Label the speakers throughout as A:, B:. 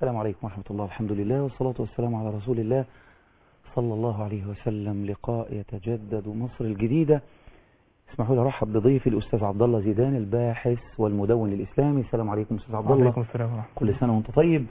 A: السلام عليكم ورحمة الله الحمد لله والصلاة والسلام على رسول الله صلى الله عليه وسلم لقاء يتجدد مصر الجديدة اسمحوا لي ارحب بضيفي الاستاذ عبد الله زيدان الباحث والمدون الاسلامي السلام عليكم استاذ عبد الله
B: وعليكم السلام ورحمة
A: كل سنة وانت طيب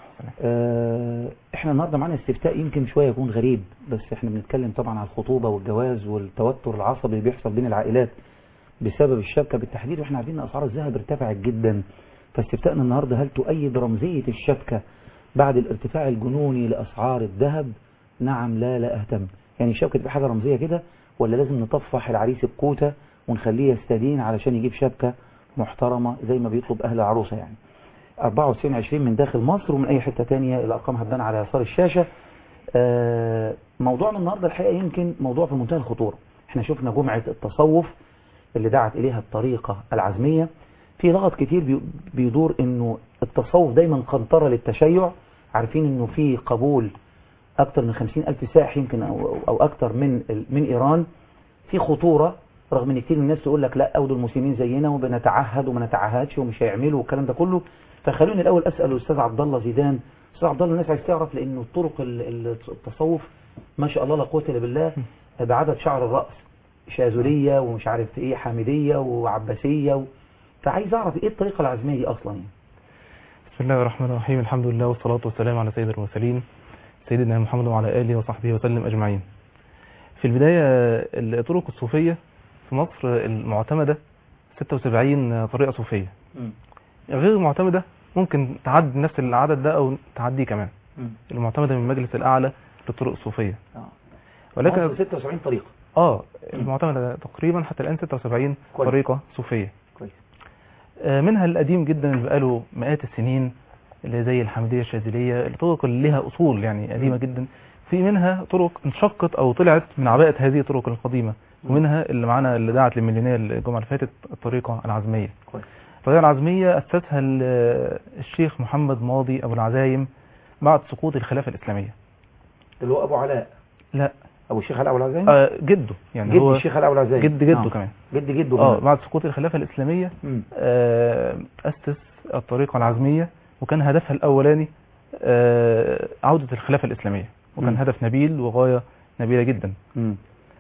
A: آه احنا النهارده معانا استفتاء يمكن شويه يكون غريب بس احنا بنتكلم طبعا على الخطوبه والجواز والتوتر العصبي اللي بيحصل بين العائلات بسبب الشبكه بالتحديد واحنا عارفين ان اسعار الذهب ارتفعت جدا فاستفتاءنا النهارده هل تؤيد رمزيه الشبكه بعد الارتفاع الجنوني لاسعار الذهب نعم لا لا اهتم يعني الشبكه تبقى حاجه رمزيه كده ولا لازم نطفح العريس بكوته ونخليه يستدين علشان يجيب شبكه محترمه زي ما بيطلب اهل العروسه يعني 24 20 من داخل مصر ومن اي حته تانية الارقام هتبان على يسار الشاشه آه، موضوعنا النهارده الحقيقه يمكن موضوع في منتهى الخطوره احنا شفنا جمعه التصوف اللي دعت اليها الطريقه العزميه في لغط كتير بي- بيدور انه التصوف دايما قنطره للتشيع عارفين انه في قبول اكتر من 50 الف سائح يمكن او او اكتر من ال- من ايران في خطوره رغم ان كتير من الناس تقول لك لا او دول المسلمين زينا وبنتعهد وما نتعهدش ومش هيعملوا والكلام ده كله فخلوني الاول اسال الاستاذ عبد الله زيدان استاذ عبد الله الناس عايز تعرف لانه الطرق ال- ال- التصوف ما شاء الله لا قوه الا بالله بعدد شعر الراس شاذليه ومش عارف ايه حامديه وعباسيه و... فعايز اعرف ايه الطريقه العزميه دي اصلا يعني
B: بسم الله الرحمن الرحيم الحمد لله والصلاة والسلام على سيد المرسلين سيدنا محمد وعلى آله وصحبه وسلم أجمعين في البداية الطرق الصوفية في مصر المعتمدة 76 طريقة صوفية غير المعتمدة ممكن تعدي نفس العدد ده أو تعديه كمان المعتمدة من المجلس الأعلى للطرق الصوفية
A: اه
B: ولكن
A: مصر 76 طريقه
B: اه المعتمدة تقريبا حتى الآن 76
A: كويس.
B: طريقة صوفية
A: كويس
B: آه، منها القديم جدا اللي بقاله مئات السنين اللي زي الحمدية الشاذلية الطرق اللي لها أصول يعني قديمة جدا في منها طرق انشقت أو طلعت من عباءة هذه الطرق القديمة ومنها اللي معانا اللي دعت للمليونية الجمعة اللي فاتت الطريقة العزمية
A: كويس
B: الطريقة العزمية أسسها ال- الشيخ محمد ماضي أبو العزايم بعد سقوط الخلافة الإسلامية
A: اللي هو ابو علاء
B: لا
A: ابو الشيخ علاء ابو العزايم
B: آه جده يعني
A: جد
B: هو
A: الشيخ علاء ابو العزايم
B: جد جده
A: آه.
B: كمان
A: جد جده
B: اه
A: كمان.
B: بعد سقوط الخلافة الإسلامية
A: مم.
B: آه، أسس الطريقة العزمية وكان هدفها الأولاني آه، عودة الخلافة الإسلامية وكان
A: مم.
B: هدف نبيل وغاية نبيلة جدا
A: مم.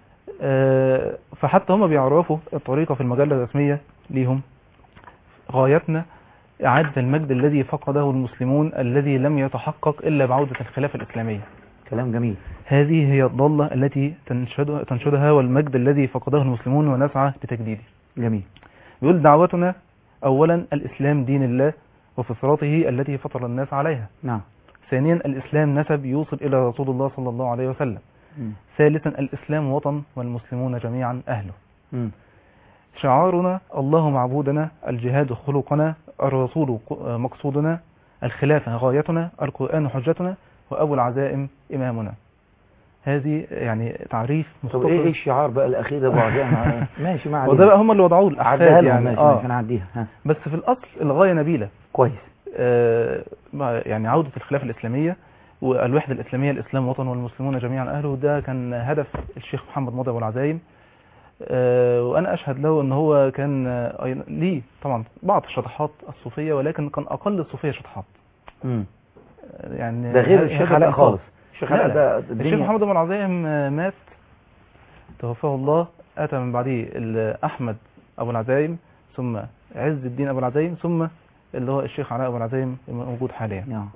B: آه، فحتى هم بيعرفوا الطريقة في المجلة الرسمية ليهم غايتنا إعادة المجد الذي فقده المسلمون الذي لم يتحقق إلا بعودة الخلافة الإسلامية
A: كلام جميل
B: هذه هي الضالة التي تنشدها, تنشدها والمجد الذي فقده المسلمون ونسعى لتجديده
A: جميل
B: يقول دعوتنا أولا الإسلام دين الله وفطرته التي فطر الناس عليها
A: نعم
B: ثانيا الإسلام نسب يوصل إلى رسول الله صلى الله عليه وسلم
A: مم.
B: ثالثا الإسلام وطن والمسلمون جميعا أهله
A: مم.
B: شعارنا الله معبودنا الجهاد خلقنا الرسول ق- مقصودنا الخلافة غايتنا القرآن حجتنا وأبو العزائم إمامنا هذه يعني تعريف
A: طب ايه ايه
B: مختصر
A: الشعار بقى الاخير ده ابو عزايم ماشي ما
B: وده بقى هم اللي وضعوه
A: عدها
B: الأحفاد
A: لهم
B: يعني
A: ماشي
B: آه
A: ماشي انا هعديها ها
B: بس في الأصل الغاية نبيلة
A: كويس
B: آه، مع- يعني عودة الخلافة الإسلامية والوحدة الإسلامية الإسلام وطن والمسلمون جميعا أهله ده كان هدف الشيخ محمد ماضي أبو العزايم آه، وأنا أشهد له أن هو كان آه، أيضا- ليه طبعا بعض الشطحات الصوفية ولكن كان أقل الصوفية شطحات
A: مم.
B: آه، يعني
A: ده غير
B: هذا-
A: الشيخ
B: هذا
A: علاء
B: الإنصاف.
A: خالص الشيخ
B: لا،
A: علاء
B: لا.
A: ده
B: الشيخ
A: الدنيا
B: محمد أبو العزايم آه، مات توفاه الله أتى من بعده ال- أحمد أبو العزايم ثم عز الدين أبو العزايم ثم اللي هو الشيخ علاء أبو العزايم الموجود حاليا
A: نعم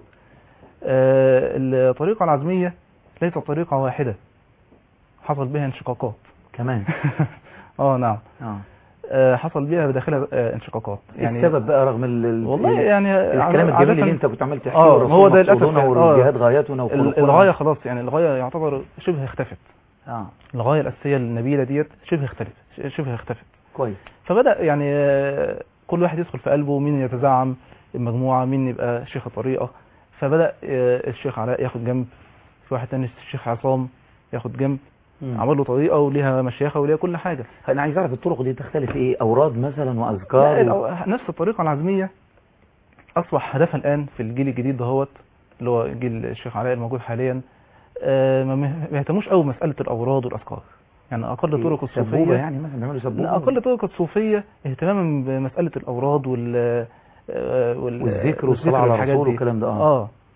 B: آه، الطريقة العزمية ليست طريقة واحدة حصل بها انشقاقات
A: كمان
B: اه نعم
A: اه
B: آه، حصل بها بداخلها آه، انشقاقات
A: يعني السبب بقى رغم ال ال-
B: والله يعني
A: الكلام
B: عادة
A: الجميل اللي انت كنت عمال تحكيه
B: آه،
A: والرسول
B: هو ده للأسف
A: مقصودنا
B: آه.
A: والجهاد غايتنا
B: ال-
A: وخلقنا
B: الغاية خلاص يعني الغاية يعتبر شبه اختفت
A: اه
B: الغاية الأساسية النبيلة ديت شبه اختفت شبه اختفت
A: كويس
B: فبدأ يعني آه، كل واحد يدخل في قلبه مين يتزعم المجموعة مين يبقى شيخ الطريقة فبدأ آه، الشيخ علاء ياخد جنب في واحد تاني الشيخ عصام ياخد جنب
A: مم.
B: عمل له طريقة وليها مشيخة وليها كل حاجة
A: انا عايز اعرف الطرق دي تختلف ايه اوراد مثلا
B: لا
A: واذكار و...
B: الأو- نفس الطريقة العزمية أصبح هدفها الآن في الجيل الجديد دهوت اللي هو جيل الشيخ علاء الموجود حاليا آه، ما ما يهتموش قوي بمسألة الأوراد والأذكار يعني أقل طرق
A: سبوبة
B: الصوفية
A: يعني مثلا بيعملوا سبوبة
B: لا أقل طرق الصوفية اهتماما بمسألة الأوراد وال آه، وال-
A: والذكر والصلاة على
B: والحاجات
A: الرسول
B: دي.
A: والكلام ده اه
B: اه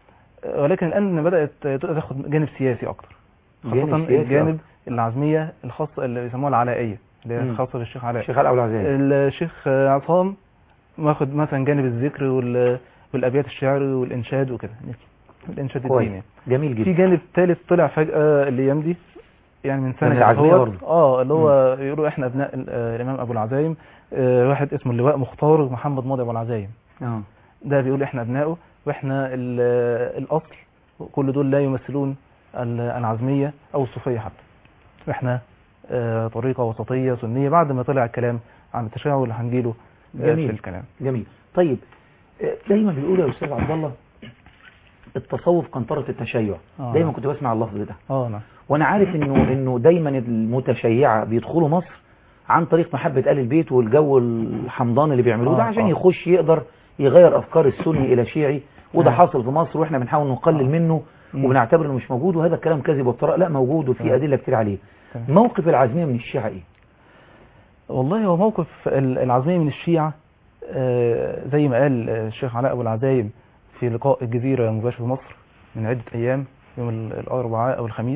B: ولكن الان بدات تاخد جانب سياسي اكتر
A: جانب
B: خاصه
A: سياسي
B: الجانب العزميه الخاصه اللي بيسموها العلائيه اللي
A: مم.
B: هي خاصه بالشيخ علاء
A: الشيخ علاء العزيز
B: الشيخ عصام واخد مثلا جانب الذكر وال- والابيات الشعر والانشاد وكده الانشاد
A: كويس.
B: الديني
A: جميل
B: في
A: جدا
B: جانب ثالث طلع فجاه الايام دي يعني من سنه
A: من
B: كده
A: العزمية
B: اهوت.
A: برضه.
B: اه اللي هو يقولوا احنا ابناء ال- آه، الامام ابو العزايم آه، واحد اسمه اللواء مختار محمد ماضي ابو العزايم
A: اه
B: ده بيقول احنا ابنائه واحنا ال- آه، الاصل كل دول لا يمثلون ال- العزميه او الصوفيه حتى احنا آه، طريقه وسطيه سنيه بعد ما طلع الكلام عن التشيع اللي هنجيله آه،
A: جميل.
B: في الكلام
A: جميل طيب آه، دايما بيقولوا يا استاذ عبد الله التصوف قنطرة التشيع
B: آه.
A: دايما كنت بسمع اللفظ ده
B: اه نعم
A: وانا عارف انه انه دايما المتشيعة بيدخلوا مصر عن طريق محبة آل البيت والجو الحمضان اللي بيعملوه ده
B: آه،
A: عشان
B: آه.
A: يخش يقدر يغير افكار السني الى شيعي وده
B: آه.
A: حاصل في مصر واحنا بنحاول نقلل
B: آه.
A: منه
B: مم.
A: وبنعتبر انه مش موجود وهذا الكلام كذب وافتراء لا موجود وفي
B: آه.
A: ادله كتير عليه
B: تمام.
A: موقف العزميه من الشيعه ايه
B: والله هو موقف ال- العزمية من الشيعة آه، زي ما قال آه، الشيخ علاء أبو العزايم في لقاء الجزيرة مباشر في مصر من عدة أيام يوم ال- الأربعاء أو الخميس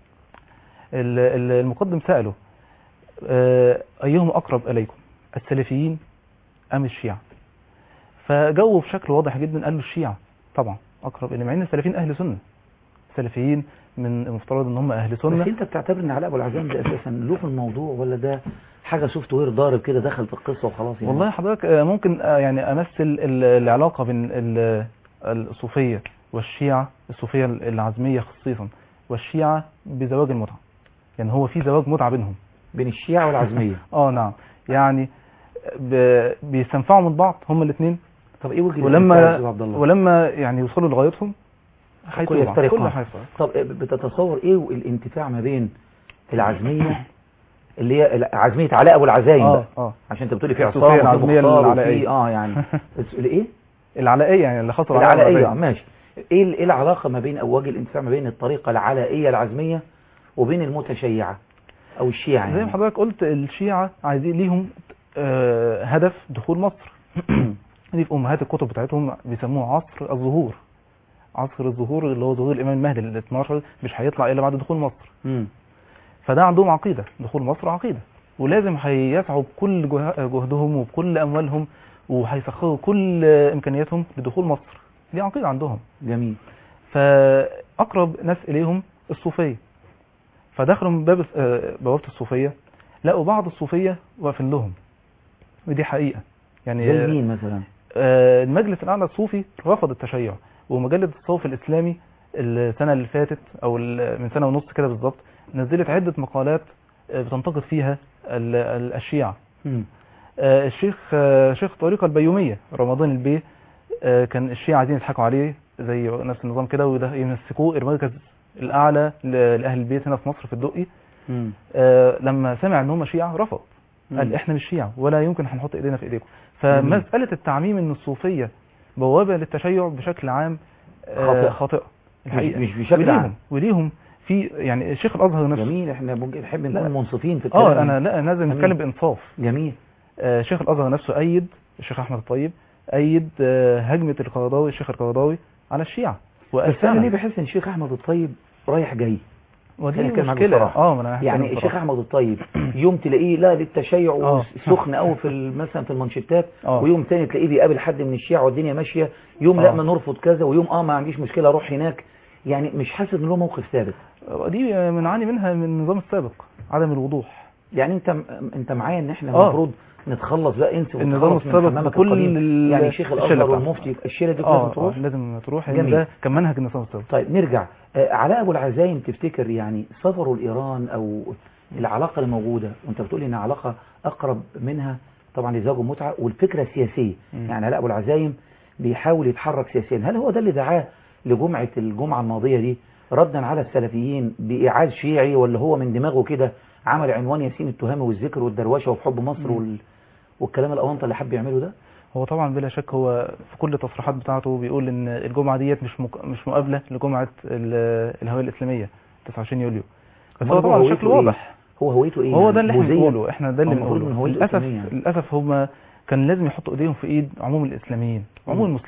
B: ال- ال- المقدم سأله آه، أيهم أقرب إليكم السلفيين أم الشيعة فجاوب بشكل واضح جدا قال له الشيعة طبعا أقرب إلي مع إن السلفيين أهل سنة السلفيين من المفترض إن هم أهل
A: بس
B: سنة
A: انت بتعتبر ان علاء ابو العزام ده اساسا له في الموضوع ولا ده حاجه سوفت وير ضارب كده دخل في القصه وخلاص يعني
B: والله حضرتك آه، ممكن آه، يعني امثل ال- العلاقه بين ال- الصوفيه والشيعه الصوفيه العزميه خصيصا والشيعه بزواج المتعه يعني هو في زواج متعه بينهم
A: بين الشيعه والعزميه
B: اه نعم يعني ب- بيستنفعوا من بعض هما الاثنين
A: طب ايه وجهه
B: ولما
A: الانتفاع يا أستاذ عبد الله
B: ولما يعني يوصلوا لغايتهم
A: كل
B: هيتوبوا
A: يفترقان.
B: كل هيفترق
A: طب بتتصور ايه الانتفاع ما بين العزميه اللي هي عزميه علاء ابو العزايم
B: اه
A: بقى
B: اه
A: عشان انت بتقولي في
B: الصوفية
A: عصام وفي
B: العزمية
A: مختار وفي
B: العلائية.
A: اه يعني الايه
B: العلائيه يعني اللي خاصه
A: العلائيه ماشي ايه ال- ايه العلاقه ما بين او وجه الانتفاع ما بين الطريقه العلائيه العزميه وبين المتشيعه او الشيعه
B: زي ما
A: يعني
B: حضرتك قلت الشيعة عايزين ليهم آه، هدف دخول مصر دي في أمهات الكتب بتاعتهم بيسموه عصر الظهور عصر الظهور اللي هو ظهور الإمام المهدي ال 12 مش هيطلع إلا بعد دخول مصر
A: مم.
B: فده عندهم عقيدة دخول مصر عقيدة ولازم هيسعوا بكل جه- جهدهم وبكل أموالهم وهيسخروا كل إمكانياتهم لدخول مصر دي عقيدة عندهم
A: جميل
B: فأقرب ناس إليهم الصوفية فدخلوا من باب آه، بوابة الصوفية لقوا بعض الصوفية واقفين لهم ودي حقيقة يعني
A: زي مين مثلا
B: آه، المجلس الأعلى الصوفي رفض التشيع ومجلة الصوف الإسلامي السنة اللي فاتت أو ال- من سنة ونص كده بالظبط نزلت عدة مقالات آه، بتنتقد فيها ال- ال- الشيعة
A: مم.
B: آه، الشيخ آه، شيخ الطريقة البيومية رمضان البيه آه، كان الشيعة عايزين يضحكوا عليه زي نفس النظام كده وده يمسكوه المركز الأعلى ل- لأهل البيت هنا في مصر في الدقي
A: مم.
B: آه، لما سمع ان هم شيعة رفض
A: مم.
B: قال احنا مش شيعة ولا يمكن هنحط ايدينا في ايديكم فمسألة التعميم ان الصوفية بوابة للتشيع بشكل عام آه،
A: خاطئة.
B: خاطئة الحقيقة
A: مش بشكل عام.
B: وليهم وليهم في يعني الشيخ الازهر نفسه
A: جميل احنا ممكن نحب
B: لا.
A: نكون منصفين في الكلام
B: اه انا لا لازم
A: جميل.
B: نتكلم بانصاف
A: جميل
B: آه، شيخ الازهر نفسه ايد الشيخ احمد الطيب ايد آه، هجمة القرضاوي الشيخ القرضاوي على الشيعة وقال
A: بس انا ليه
B: فعلا
A: بحس ان الشيخ احمد الطيب رايح جاي
B: ودي
A: خليني أتكلم معاك
B: مشكلة
A: بصراحة.
B: اه ما انا هتكلم
A: يعني الشيخ
B: بصراحة.
A: احمد الطيب يوم تلاقيه لا للتشيع
B: آه.
A: وسخن قوي في ال- مثلا في المانشيتات
B: آه.
A: ويوم تاني تلاقيه بيقابل حد من الشيعة والدنيا ماشيه يوم لا
B: آه.
A: ما نرفض كذا ويوم اه ما عنديش مشكله اروح هناك يعني مش حاسس ان له موقف ثابت
B: دي بنعاني منها من النظام السابق عدم الوضوح
A: يعني انت انت معايا ان احنا
B: آه.
A: المفروض نتخلص بقى انسى
B: النظام
A: وتخلص من
B: السابق
A: حمامك
B: بكل
A: القديم.
B: ال-
A: يعني شيخ
B: الشلة
A: الازهر
B: بتاعته.
A: والمفتي الشله دي لازم
B: اه
A: تروح
B: آه، لازم تروح لأن
A: جميل.
B: ده كان منهج النظام السابق
A: طيب نرجع آه، علاء ابو العزايم تفتكر يعني سفره لايران او العلاقه اللي موجوده وانت بتقول ان علاقه اقرب منها طبعا لزواج المتعه والفكره السياسيه
B: مم.
A: يعني علاء ابو العزايم بيحاول يتحرك سياسيا هل هو ده اللي دعاه لجمعه الجمعه الماضيه دي ردا على السلفيين بايعاد شيعي ولا هو من دماغه كده عمل عنوان ياسين التهامي والذكر والدروشه وحب مصر
B: مم.
A: وال... والكلام الاونطه اللي حب يعمله ده
B: هو طبعا بلا شك هو في كل التصريحات بتاعته بيقول ان الجمعة ديت مش مك... مش مقابلة لجمعة ال- الهوية الإسلامية 29 يوليو بس
A: أمال
B: هو
A: هو
B: طبعا
A: هويته
B: بشكل
A: إيه؟
B: واضح
A: هو هويته ايه
B: هو
A: يعني
B: ده اللي احنا
A: بوذية؟
B: بنقوله احنا ده اللي
A: هو المفروض
B: بنقوله
A: إن هويته
B: للأسف
A: إسلامية يعني.
B: للأسف هم كان لازم يحطوا ايديهم في ايد عموم الإسلاميين عموم
A: مم.
B: المسلمين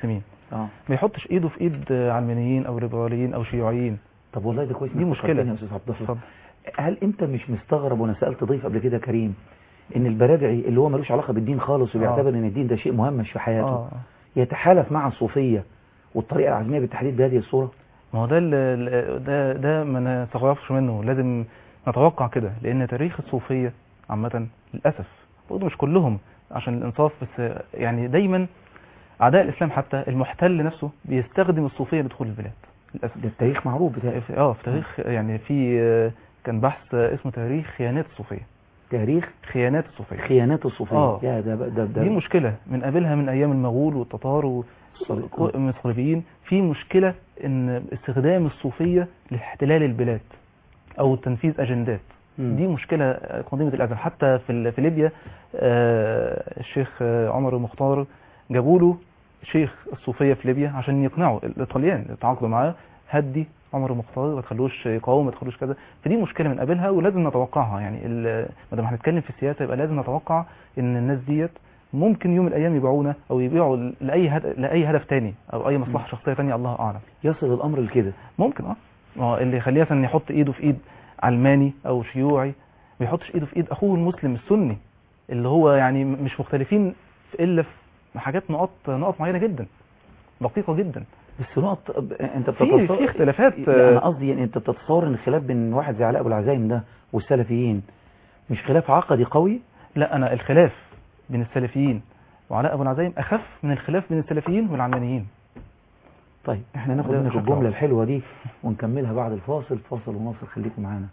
A: اه
B: ما يحطش ايده في ايد علمانيين او ليبراليين او شيوعيين
A: طب والله ده كويس
B: دي
A: إنك
B: مشكلة.
A: فكرتني يا استاذ عبد الله
B: اتفضل.
A: هل انت مش مستغرب وانا سالت ضيف قبل كده كريم ان البرادعي اللي هو ملوش علاقه بالدين خالص وبيعتبر ان الدين ده شيء مهمش في حياته
B: اه
A: يتحالف مع الصوفيه والطريقه العزميه بالتحديد بهذه الصوره
B: ما هو ده ال- ال- ده ده ما نستغربش منه لازم نتوقع كده لان تاريخ الصوفيه عامه للاسف برضه مش كلهم عشان الانصاف بس يعني دايما اعداء الاسلام حتى المحتل نفسه بيستخدم الصوفيه لدخول البلاد للاسف
A: ده التاريخ معروف بتاعي
B: في- اه في تاريخ يعني في آه، كان بحث آه، اسمه تاريخ خيانات الصوفيه
A: تاريخ
B: خيانات الصوفيه
A: خيانات الصوفيه
B: آه.
A: يا ده ده ده
B: دي مشكله من قبلها من ايام المغول والتتار
A: الصليب.
B: والصليبيين في مشكله ان استخدام الصوفيه لاحتلال البلاد او تنفيذ اجندات
A: مم.
B: دي مشكله قديمه الازل حتى في ال- في ليبيا آه، الشيخ آه، عمر المختار جابوا له شيخ الصوفيه في ليبيا عشان يقنعوا الايطاليان يتعاقدوا معاه هدي عمر المختار ما تخلوش يقاوم ما تخلوش كذا فدي مشكله من قبلها ولازم نتوقعها يعني ال- ما دام هنتكلم في السياسه يبقى لازم نتوقع ان الناس ديت ممكن يوم من الايام يبيعونا او يبيعوا لاي هدف لاي هدف تاني او اي مصلحه شخصيه تانية الله اعلم
A: يصل الامر لكده
B: ممكن اه ما هو اللي يخليه مثلا يحط ايده في ايد علماني او شيوعي ما يحطش ايده في ايد اخوه المسلم السني اللي هو يعني م- مش مختلفين في الا في حاجات نقط نقط معينه جدا دقيقه جدا
A: بس نقط انت
B: في
A: بتتصور
B: في اختلافات
A: لا، انا
B: آه،
A: قصدي يعني انت بتتصور ان الخلاف بين واحد زي علاء ابو العزايم ده والسلفيين مش خلاف عقدي قوي
B: لا انا الخلاف بين السلفيين وعلاء ابو العزايم اخف من الخلاف بين السلفيين والعلمانيين
A: طيب احنا ناخد
B: ده
A: منك
B: شكرا.
A: الجمله الحلوه دي ونكملها بعد الفاصل فاصل ونواصل خليكم معانا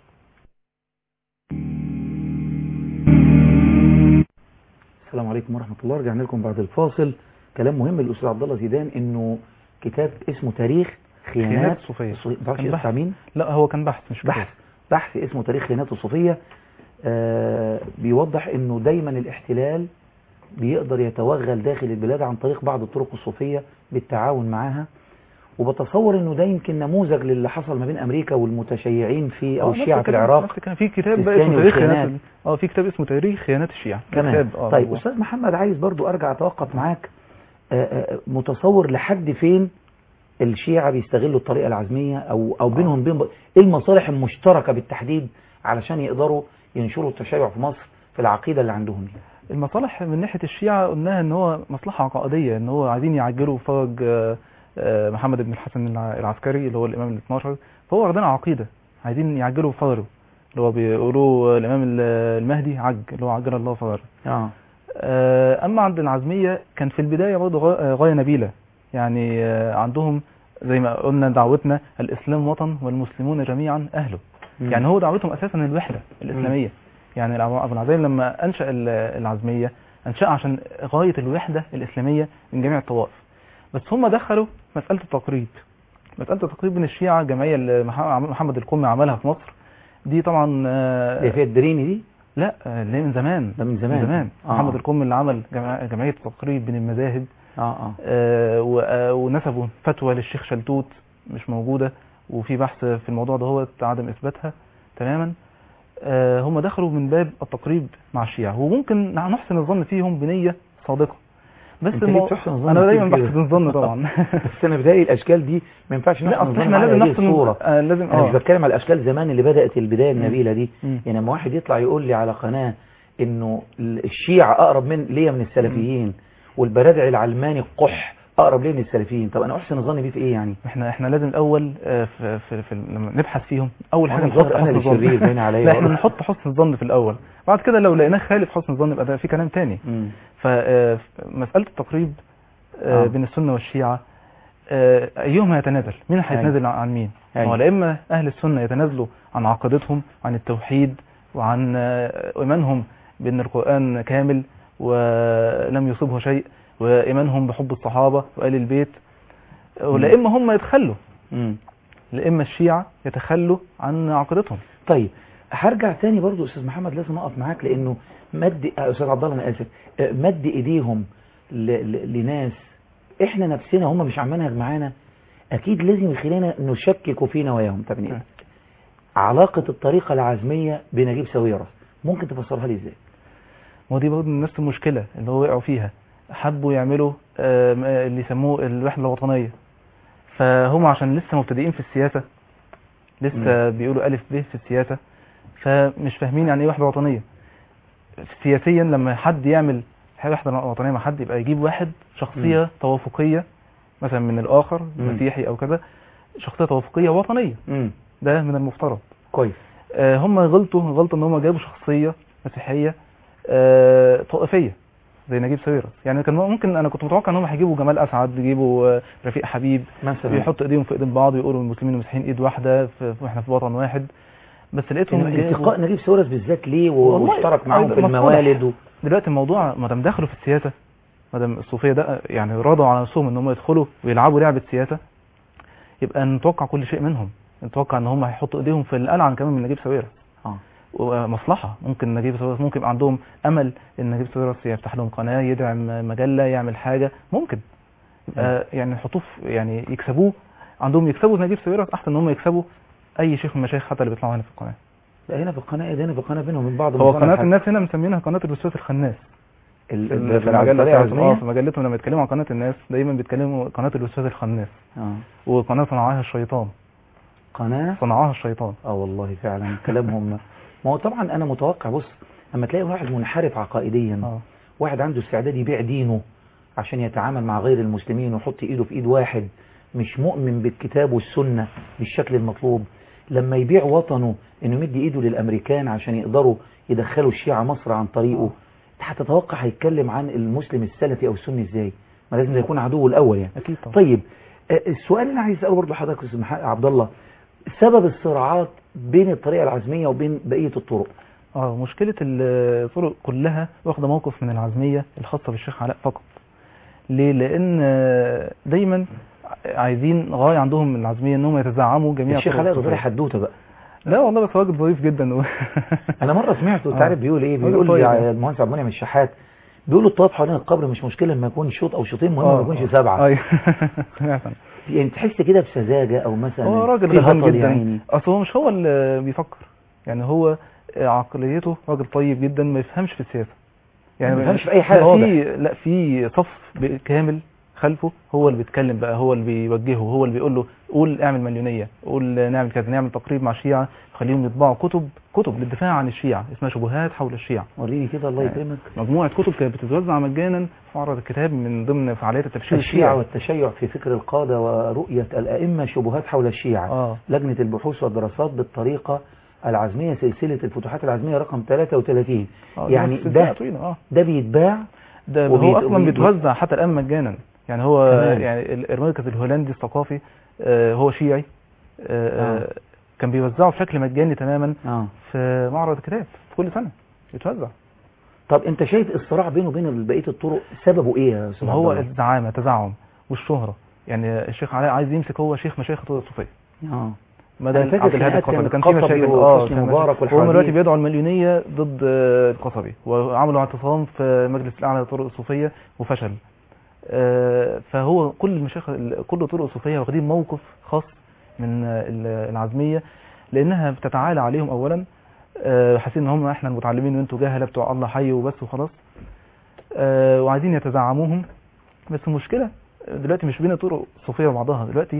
A: السلام عليكم ورحمه الله رجعنا لكم بعد الفاصل كلام مهم للاستاذ عبد الله زيدان انه كتاب اسمه تاريخ خيانات
B: خيانات الصوفيه
A: الصوفية. ما تعرفش
B: كان
A: بتاع
B: بحث.
A: مين
B: لا هو كان بحث مش
A: بحث بحث اسمه تاريخ خيانات الصوفية آه بيوضح انه دايما الاحتلال بيقدر يتوغل داخل البلاد عن طريق بعض الطرق الصوفية بالتعاون معها وبتصور انه ده يمكن نموذج للي حصل ما بين امريكا والمتشيعين في او
B: آه، نفس
A: الشيعة في
B: الكلام-
A: العراق
B: نفس الكلام. في كتاب بقى
A: الثاني
B: اسمه تاريخ
A: والخيانات.
B: خيانات ال- اه في كتاب اسمه تاريخ خيانات الشيعة
A: كمان
B: كتاب، آه،
A: طيب
B: موضوع.
A: استاذ محمد عايز برضو ارجع اتوقف معاك آه، آه، متصور لحد فين الشيعة بيستغلوا الطريقة العزمية او او بينهم بين ب- ايه المصالح المشتركة بالتحديد علشان يقدروا ينشروا التشيع في مصر في العقيدة اللي عندهم دي
B: المصالح من ناحية الشيعة قلناها ان هو مصلحة عقائدية ان هو عايزين يعجلوا فرج آه، آه، محمد بن الحسن الع- العسكري اللي هو الامام ال 12 فهو واخدين عقيدة عايزين يعجلوا فرجه اللي هو بيقولوا الامام ال- المهدي عج اللي هو عجل الله فرجه
A: اه
B: آه، اما عند العزمية كان في البداية برضه غا- آه، غاية نبيلة يعني آه، عندهم زي ما قلنا دعوتنا الاسلام وطن والمسلمون جميعا اهله يعني هو دعوتهم اساسا الوحده الاسلاميه يعني الأبو- ابو العزيم لما انشا ال- العزميه انشا عشان غايه الوحده الاسلاميه من جميع الطوائف بس هم دخلوا مساله التقريب مساله التقريب من الشيعه الجمعيه اللي مح- محمد القمي عملها في مصر دي طبعا آه،
A: اللي فيها الدريني دي
B: لا آه، اللي هي من زمان
A: ده من زمان.
B: من زمان
A: آه.
B: محمد القمي اللي عمل جمع- جمعيه التقريب بين المذاهب
A: اه اه
B: آه، و- آه، ونسبوا فتوى للشيخ شلتوت مش موجودة وفي بحث في الموضوع ده هو عدم إثباتها تماما آه، هم دخلوا من باب التقريب مع الشيعة وممكن نحسن الظن فيهم بنية صادقة بس
A: انت ليه
B: المو...
A: بتحسن الظن
B: أنا
A: فيهم
B: دايما
A: كده؟
B: بحسن الظن طبعا
A: بس انا بداية الاشكال دي ما ينفعش
B: لا
A: نحسن
B: أصل
A: الظن
B: احنا
A: على
B: لازم
A: هذه
B: نحسن
A: الصورة
B: آه، لازم
A: انا مش
B: اه
A: بتكلم على الاشكال زمان اللي بدات البدايه
B: مم.
A: النبيله دي
B: مم.
A: يعني لما واحد يطلع يقول لي على قناه انه الشيعة اقرب من ليا من السلفيين والبرادعي العلماني القح اقرب ليه من السلفيين طب انا احسن الظن بيه في ايه يعني
B: احنا احنا لازم الاول آه، في, في, في لما نبحث فيهم اول حاجه
A: أنا
B: نحط
A: الظاهر أنا
B: حسن
A: اللي
B: الظن.
A: شرير باين عليا
B: لا احنا
A: والله.
B: نحط حسن الظن في الاول بعد كده لو لقيناه خالف حسن الظن يبقى ده في كلام تاني
A: مم.
B: فمسألة التقريب آه،
A: آه.
B: بين السنة والشيعة آه، أيهما يتنازل مين هيتنازل عن مين
A: أيوة.
B: هو لا إما أهل السنة يتنازلوا عن عقيدتهم عن التوحيد وعن آه، إيمانهم بأن القرآن كامل ولم يصبه شيء وإيمانهم بحب الصحابة وآل البيت ولا إما هم يتخلوا
A: مم.
B: لا إما الشيعة يتخلوا عن عقيدتهم
A: طيب هرجع تاني برضو استاذ محمد لازم اقف معاك لانه مد آه، استاذ عبد الله انا اسف آه، مد ايديهم ل... ل... لناس احنا نفسنا هم مش عاملينها معانا اكيد لازم يخلينا نشكك في نواياهم طب
B: م.
A: إيه؟ علاقة الطريقة العزمية بنجيب ساويرس ممكن تفسرها لي ازاي
B: ودي برضه نفس المشكلة اللي هو وقعوا فيها حبوا يعملوا آم، آه، اللي يسموه الوحدة الوطنية فهم عشان لسه مبتدئين في السياسة لسه بيقولوا ألف ب في السياسة فمش فاهمين يعني ايه وحدة وطنية سياسيا لما حد يعمل حاجة وحدة وطنية مع حد يبقى يجيب واحد شخصية توافقية مثلا من الآخر
A: مم.
B: مسيحي أو كذا شخصية توافقية وطنية
A: امم
B: ده من المفترض
A: كويس
B: آه، هم غلطوا غلطوا ان هم جابوا شخصيه مسيحيه آه، طائفيه زي نجيب ساويرس يعني كان ممكن انا كنت متوقع ان هم هيجيبوا جمال اسعد يجيبوا آه، رفيق حبيب
A: مثلا
B: يحطوا ايديهم في ايدين بعض ويقولوا المسلمين والمسيحيين ايد واحده في- واحنا في وطن واحد بس لقيتهم
A: إنما
B: جابوا-
A: التقاء نجيب ساويرس بالذات ليه و-
B: والله
A: واشترك معاهم
B: أيضا
A: في
B: مصالح.
A: الموالد و...
B: دلوقتي الموضوع ما دام دخلوا في السياسه ما دام الصوفيه ده يعني رضوا على نفسهم ان هم يدخلوا ويلعبوا لعبه سياسه يبقى نتوقع كل شيء منهم نتوقع ان هم هيحطوا ايديهم في القلعه كمان من نجيب ساويرس
A: اه
B: ومصلحة ممكن نجيب ساويرس ممكن يبقى عندهم أمل إن نجيب ساويرس يفتح لهم قناة يدعم مجلة يعمل حاجة ممكن يبقى يعني يحطوه في- يعني يكسبوه عندهم يكسبوا نجيب ساويرس أحسن إن هم يكسبوا أي شيخ من المشايخ حتى اللي بيطلعوا هنا في القناة
A: لا هنا في القناه ده هنا في القناه بينهم من بعض
B: هو
A: مصالح
B: قناة
A: الحق.
B: الناس هنا مسمينها قناة الوسواس الخناس
A: ال-
B: في
A: ال-
B: ال- في المجلة
A: العسكرية
B: بتاعتهم اه
A: العزمية؟
B: في مجلتهم لما يتكلموا عن قناة الناس دايما بيتكلموا قناة الوسواس الخناس
A: اه
B: وقناة صنعها الشيطان
A: قناه
B: صنعها الشيطان
A: اه والله فعلا كلامهم ما هو طبعا انا متوقع بص اما تلاقي واحد منحرف عقائديا
B: اه
A: واحد عنده استعداد يبيع دينه عشان يتعامل مع غير المسلمين ويحط ايده في ايد واحد مش مؤمن بالكتاب والسنة بالشكل المطلوب لما يبيع وطنه انه يمد ايده للامريكان عشان يقدروا يدخلوا الشيعة مصر عن طريقه انت هتتوقع هيتكلم عن المسلم السلفي او السني ازاي ما لازم ده يكون عدوه الاول يعني
B: أكيد طبعا
A: طيب آه، السؤال اللي انا عايز اساله برضه حضرتك يا استاذ مح- عبد الله سبب الصراعات بين الطريقه العزميه وبين بقيه الطرق
B: اه مشكلة الطرق كلها واخدة موقف من العزمية الخاصة بالشيخ علاء فقط ليه؟ لأن آه، دايما عايزين غاية عندهم من العزمية انهم يتزعموا جميع
A: الشيخ
B: طرق
A: علاء رضواني
B: الصوفية.
A: حدوته بقى
B: لا والله بس راجل ظريف جدا و...
A: انا مره سمعته انت
B: آه.
A: عارف بيقول ايه
B: راجل
A: بيقول
B: طيب
A: لي
B: يعني.
A: المهندس عبد المنعم الشحات بيقول له الطواف حوالين القبر مش مشكله لما يكون شوط او شوطين المهم ما يكونش سبعه
B: ايوه سمعت أنا.
A: يعني تحس كده بسذاجه او مثلا
B: هو راجل
A: في
B: غلبان
A: هطل يا
B: جدا
A: عيني.
B: اصل هو مش هو اللي بيفكر يعني هو عقليته راجل طيب جدا ما يفهمش في السياسة
A: ما بيفهمش في أي حاجة
B: لا،
A: واضح.
B: في لا في صف ب- كامل خلفه هو اللي بيتكلم بقى هو اللي بيوجهه هو اللي بيقول له قول اعمل مليونية قول نعمل كذا نعمل تقريب مع الشيعة خليهم يطبعوا كتب كتب للدفاع عن الشيعة اسمها شبهات حول الشيعة
A: وريني كده الله
B: آه.
A: يكرمك
B: مجموعة كتب كانت بتتوزع مجانا في معرض الكتاب من ضمن فعاليات التبشير
A: الشيعة
B: الشيعي
A: والتشيع في فكر القادة ورؤية الأئمة شبهات حول الشيعة
B: اه
A: لجنة البحوث والدراسات بالطريقة العزمية سلسلة الفتوحات العزمية رقم 33
B: آه،
A: يعني
B: سلسلة
A: ده
B: طويلة اه
A: ده بيتباع
B: ده
A: وبيت-
B: هو اصلا
A: وبيت-
B: بيتوزع حتى الان مجانا يعني هو
A: كمان.
B: يعني ال- المركز الهولندي الثقافي آه، هو شيعي آه،
A: آه.
B: آه، كان بيوزعه بشكل مجاني تماما
A: اه
B: في معرض الكتاب كل سنه يتوزع
A: طب انت شايف الصراع بينه وبين بقية الطرق سببه ايه يا استاذ
B: ما
A: عبد
B: هو
A: الله؟
B: الزعامه تزعم والشهره يعني الشيخ علاء عايز يمسك هو شيخ مشايخ الطرق الصوفيه
A: اه
B: بدل
A: أنا فاكر
B: عبد الهادي
A: خناقات
B: القصبي
A: كان
B: كان في
A: القصبي
B: مشاكل
A: وحسني
B: كان
A: مبارك
B: مشاكل. وهم دلوقتي
A: والحواديت.
B: بيدعوا المليونيه ضد آه، القصبي وعملوا اعتصام في مجلس الاعلى للطرق الصوفيه وفشل آه، فهو كل المشايخ كل الطرق الصوفيه واخدين موقف خاص من آه، ال- العزميه لانها بتتعالى عليهم اولا آه، حاسين ان هم احنا المتعلمين وانتوا جهله بتوع الله حي وبس وخلاص آه، وعايزين يتزعموهم بس المشكله دلوقتي مش بين الطرق الصوفيه وبعضها دلوقتي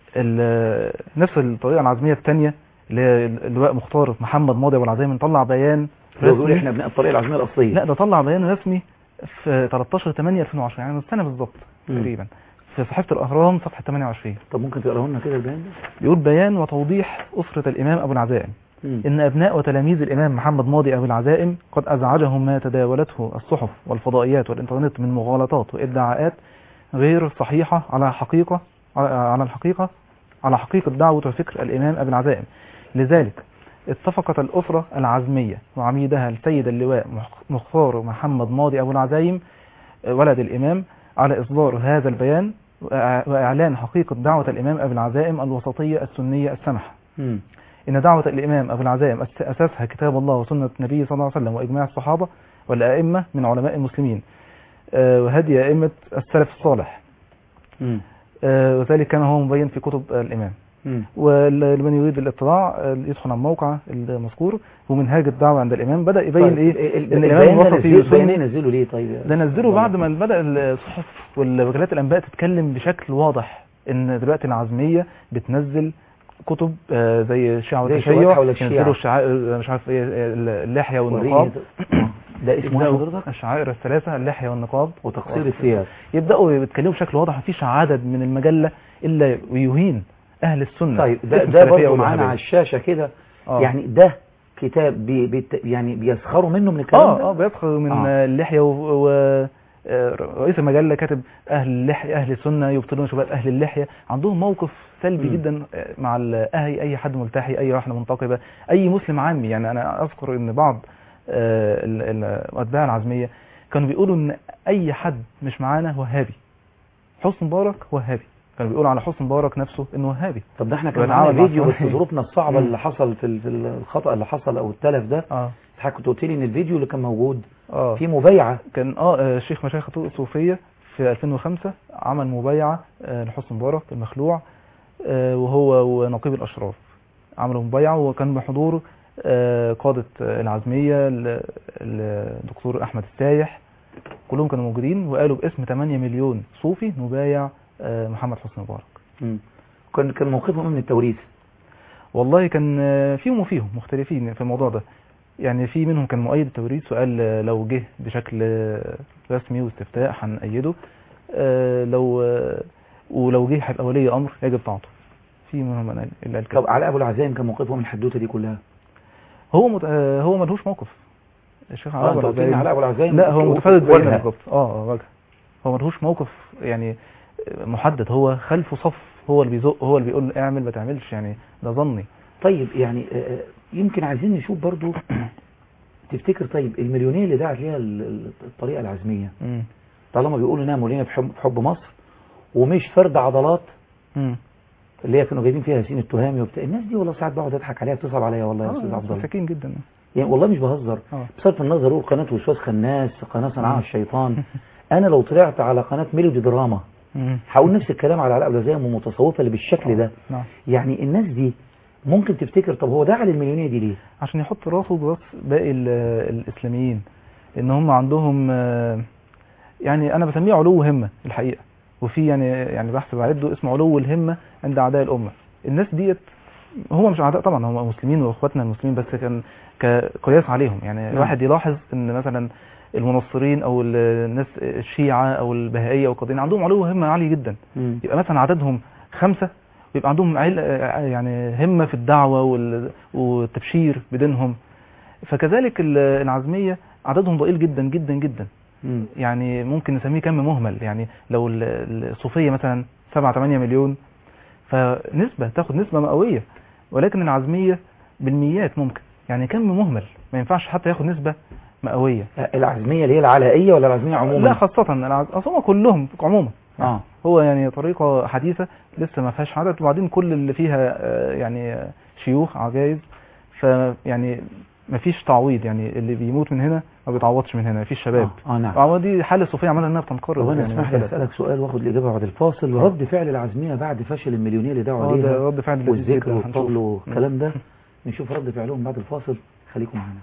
B: ال- نفس الطريقه العزميه الثانيه اللي هي اللواء مختار محمد ماضي ابو العزايم طلع بيان
A: هو بيقول
B: رسمي.
A: احنا ابناء الطريقة العزمية الأصلية
B: لا ده طلع بيان رسمي في 13 8 2010 يعني من سنه بالظبط
A: مم.
B: تقريبا في صحيفه الاهرام صفحه 28
A: طب ممكن تقراه لنا كده البيان ده؟
B: بيقول بيان وتوضيح اسره الامام ابو العزائم
A: مم.
B: إن أبناء وتلاميذ الإمام محمد ماضي أبو العزائم قد أزعجهم ما تداولته الصحف والفضائيات والإنترنت من مغالطات وإدعاءات غير صحيحة على حقيقة على الحقيقة على حقيقة دعوة وفكر الإمام أبو العزائم لذلك اتفقت الأسرة العزمية وعميدها السيد اللواء مخ- مختار محمد ماضي أبو العزائم ولد الإمام على إصدار هذا البيان وإع- وإعلان حقيقة دعوة الإمام أبو العزائم الوسطية السنية السمحة
A: مم.
B: إن دعوة الإمام أبو العزائم أس- أساسها كتاب الله وسنة النبي صلى الله عليه وسلم وإجماع الصحابة والأئمة من علماء المسلمين آه، وهدي أئمة السلف الصالح
A: مم.
B: آه، وذلك كما هو مبين في كتب الإمام
A: مم.
B: ولمن يريد الاطلاع آه، يدخل على الموقع المذكور ومنهاج الدعوة عند الإمام بدأ يبين
A: طيب،
B: إيه
A: ال-
B: إن
A: ال-
B: الإمام
A: البيان ده
B: الوسطي
A: نزل- البيان
B: يسني
A: نزله ليه طيب
B: ده نزله بعد ما بدأ الصحف والوكالات الأنباء تتكلم بشكل واضح إن دلوقتي العزمية بتنزل كتب آه، زي الشيعة
A: زي
B: والتشيع
A: شبهات حول الشيعة.
B: ينزلوا الشعائر مش عارف ايه اللحية والنقاب
A: وريني ده- ده اسمه ايه
B: يبدأوا
A: حضرتك
B: الشعائر الثلاثة اللحية والنقاب
A: وتقصير الثياب
B: يبدأوا يتكلموا بشكل واضح مفيش عدد من المجلة إلا ويهين أهل السنة
A: طيب ده
B: باسم
A: ده
B: السلفية
A: برضه معانا
B: والوهابية.
A: على الشاشه كده
B: آه.
A: يعني ده كتاب بي بيت يعني بيسخروا منه من الكلام
B: اه
A: ده
B: اه بيدخل من
A: آه.
B: آه. اللحية و... و... آه، رئيس المجلة كاتب أهل اللحية أهل السنة يبطلون شبهات أهل اللحية عندهم موقف سلبي
A: مم.
B: جدا آه، مع ال- أي أي حد ملتحي أي واحدة منتقبة أي مسلم عامي يعني أنا أذكر إن بعض آه، ال- ال- أتباع العزمية كانوا بيقولوا إن أي حد مش معانا وهابي حسن مبارك وهابي كانوا بيقولوا على حسن مبارك نفسه إنه وهابي
A: طب ده احنا كان
B: بيتعامل
A: معانا
B: مع
A: فيديو بس
B: الصالحين.
A: ظروفنا الصعبه
B: مم.
A: اللي حصل في ال- في الخطا اللي حصل او التلف ده
B: اه
A: حضرتك كنت قلت لي ان الفيديو اللي كان موجود
B: اه
A: في مبايعه
B: كان اه آه، شيخ مشايخ الطرق الصوفية في 2005 عمل مبايعة آه، لحسن مبارك المخلوع آه، وهو ونقيب الأشراف عملوا مبايعة وكان بحضور آه، قادة آه، العزمية ال- الدكتور أحمد السايح كلهم كانوا موجودين وقالوا باسم 8 مليون صوفي نبايع آه، محمد حسني مبارك
A: مم. كان كان موقفهم من التوريث
B: والله كان آه، فيهم وفيهم مختلفين في الموضوع ده يعني في منهم كان مؤيد التوريث وقال آه، لو جه بشكل آه، رسمي واستفتاء هنأيده آه، لو آه، ولو جه هيبقى ولي امر يجب طاعته في منهم من قال- اللي قال كده
A: طب علاء ابو العزايم كان موقفهم من الحدوته دي كلها
B: هو مت... آه، هو ملهوش موقف الشيخ
A: اه
B: علاء
A: انت
B: أبو
A: قلت لي
B: العزايم-
A: علاء ابو العزايم
B: لا هو
A: و-
B: متفرد
A: وجهة.
B: بيننا بالظبط اه اه وجه هو ملهوش موقف يعني محدد هو خلفه صف هو اللي بيزق هو اللي بيقول اعمل ما تعملش يعني ده ظني
A: طيب يعني آه، آه، يمكن عايزين نشوف برضو تفتكر طيب المليونيه اللي دعت ليها ال- ال- الطريقه العزميه
B: مم.
A: طالما بيقولوا انها مليونيه بحب, بحب مصر ومش فرد عضلات
B: مم.
A: اللي هي كانوا جايبين فيها ياسين التهامي وبتاع الناس دي والله ساعات بقعد اضحك عليها بتصعب عليا والله يا استاذ
B: اه
A: عبد الله
B: مساكين جدا
A: يعني والله مش بهزر
B: اه
A: بصرف النظر اقول قناه وسواس خناس قناه صنعاء
B: مم.
A: الشيطان انا لو طلعت على قناه ميلودي دراما
B: مم.
A: هقول نفس الكلام على علاء الوزيم ومتصوفه اللي بالشكل ده
B: نعم
A: يعني الناس دي ممكن تفتكر طب هو دعا للمليونيه دي ليه؟
B: عشان يحط راسه براس باقي ال- الاسلاميين ان هم عندهم آه، يعني انا بسميه علو همه الحقيقه وفي يعني يعني بحث بعده اسمه علو الهمه عند اعداء الامه الناس ديت هو مش اعداء طبعا هم مسلمين واخواتنا المسلمين بس كان كقياس عليهم يعني
A: نعم.
B: الواحد يلاحظ ان مثلا المنصرين او ال- الناس الشيعه او البهائيه او القادرين عندهم علو همه عالي جدا
A: مم.
B: يبقى مثلا عددهم خمسة ويبقى عندهم عل... يعني همة في الدعوة وال... والتبشير بدينهم فكذلك ال- العزمية عددهم ضئيل جدا جدا جدا
A: مم.
B: يعني ممكن نسميه كم مهمل يعني لو ال- الصوفية مثلا 7 8 مليون فنسبة تاخد نسبة مئوية ولكن العزمية بالميات ممكن يعني كم مهمل ما ينفعش حتى ياخد نسبة مئوية
A: العزميه اللي هي العلائيه ولا العزميه عموما؟
B: لا خاصة العز... أصل هم كلهم عموما
A: اه
B: هو يعني طريقة حديثة لسه ما فيهاش عدد وبعدين كل اللي فيها آه، يعني آه، شيوخ عجائز فيعني ما فيش تعويض يعني اللي بيموت من هنا ما بيتعوضش من هنا ما فيش شباب
A: اه, آه نعم
B: آه، دي حالة صوفية عمالة انها بتنقرض
A: طب انا
B: يعني
A: اسمح لي
B: مسألة.
A: اسالك سؤال واخد الاجابه بعد الفاصل
B: آه.
A: رد فعل العزميه بعد فشل المليونيه اللي دعوا
B: اه ده
A: عليها
B: رد فعل لذيذ
A: والذكر
B: جدا هنشوف.
A: والطبل والكلام ده نشوف رد فعلهم بعد الفاصل خليكم معانا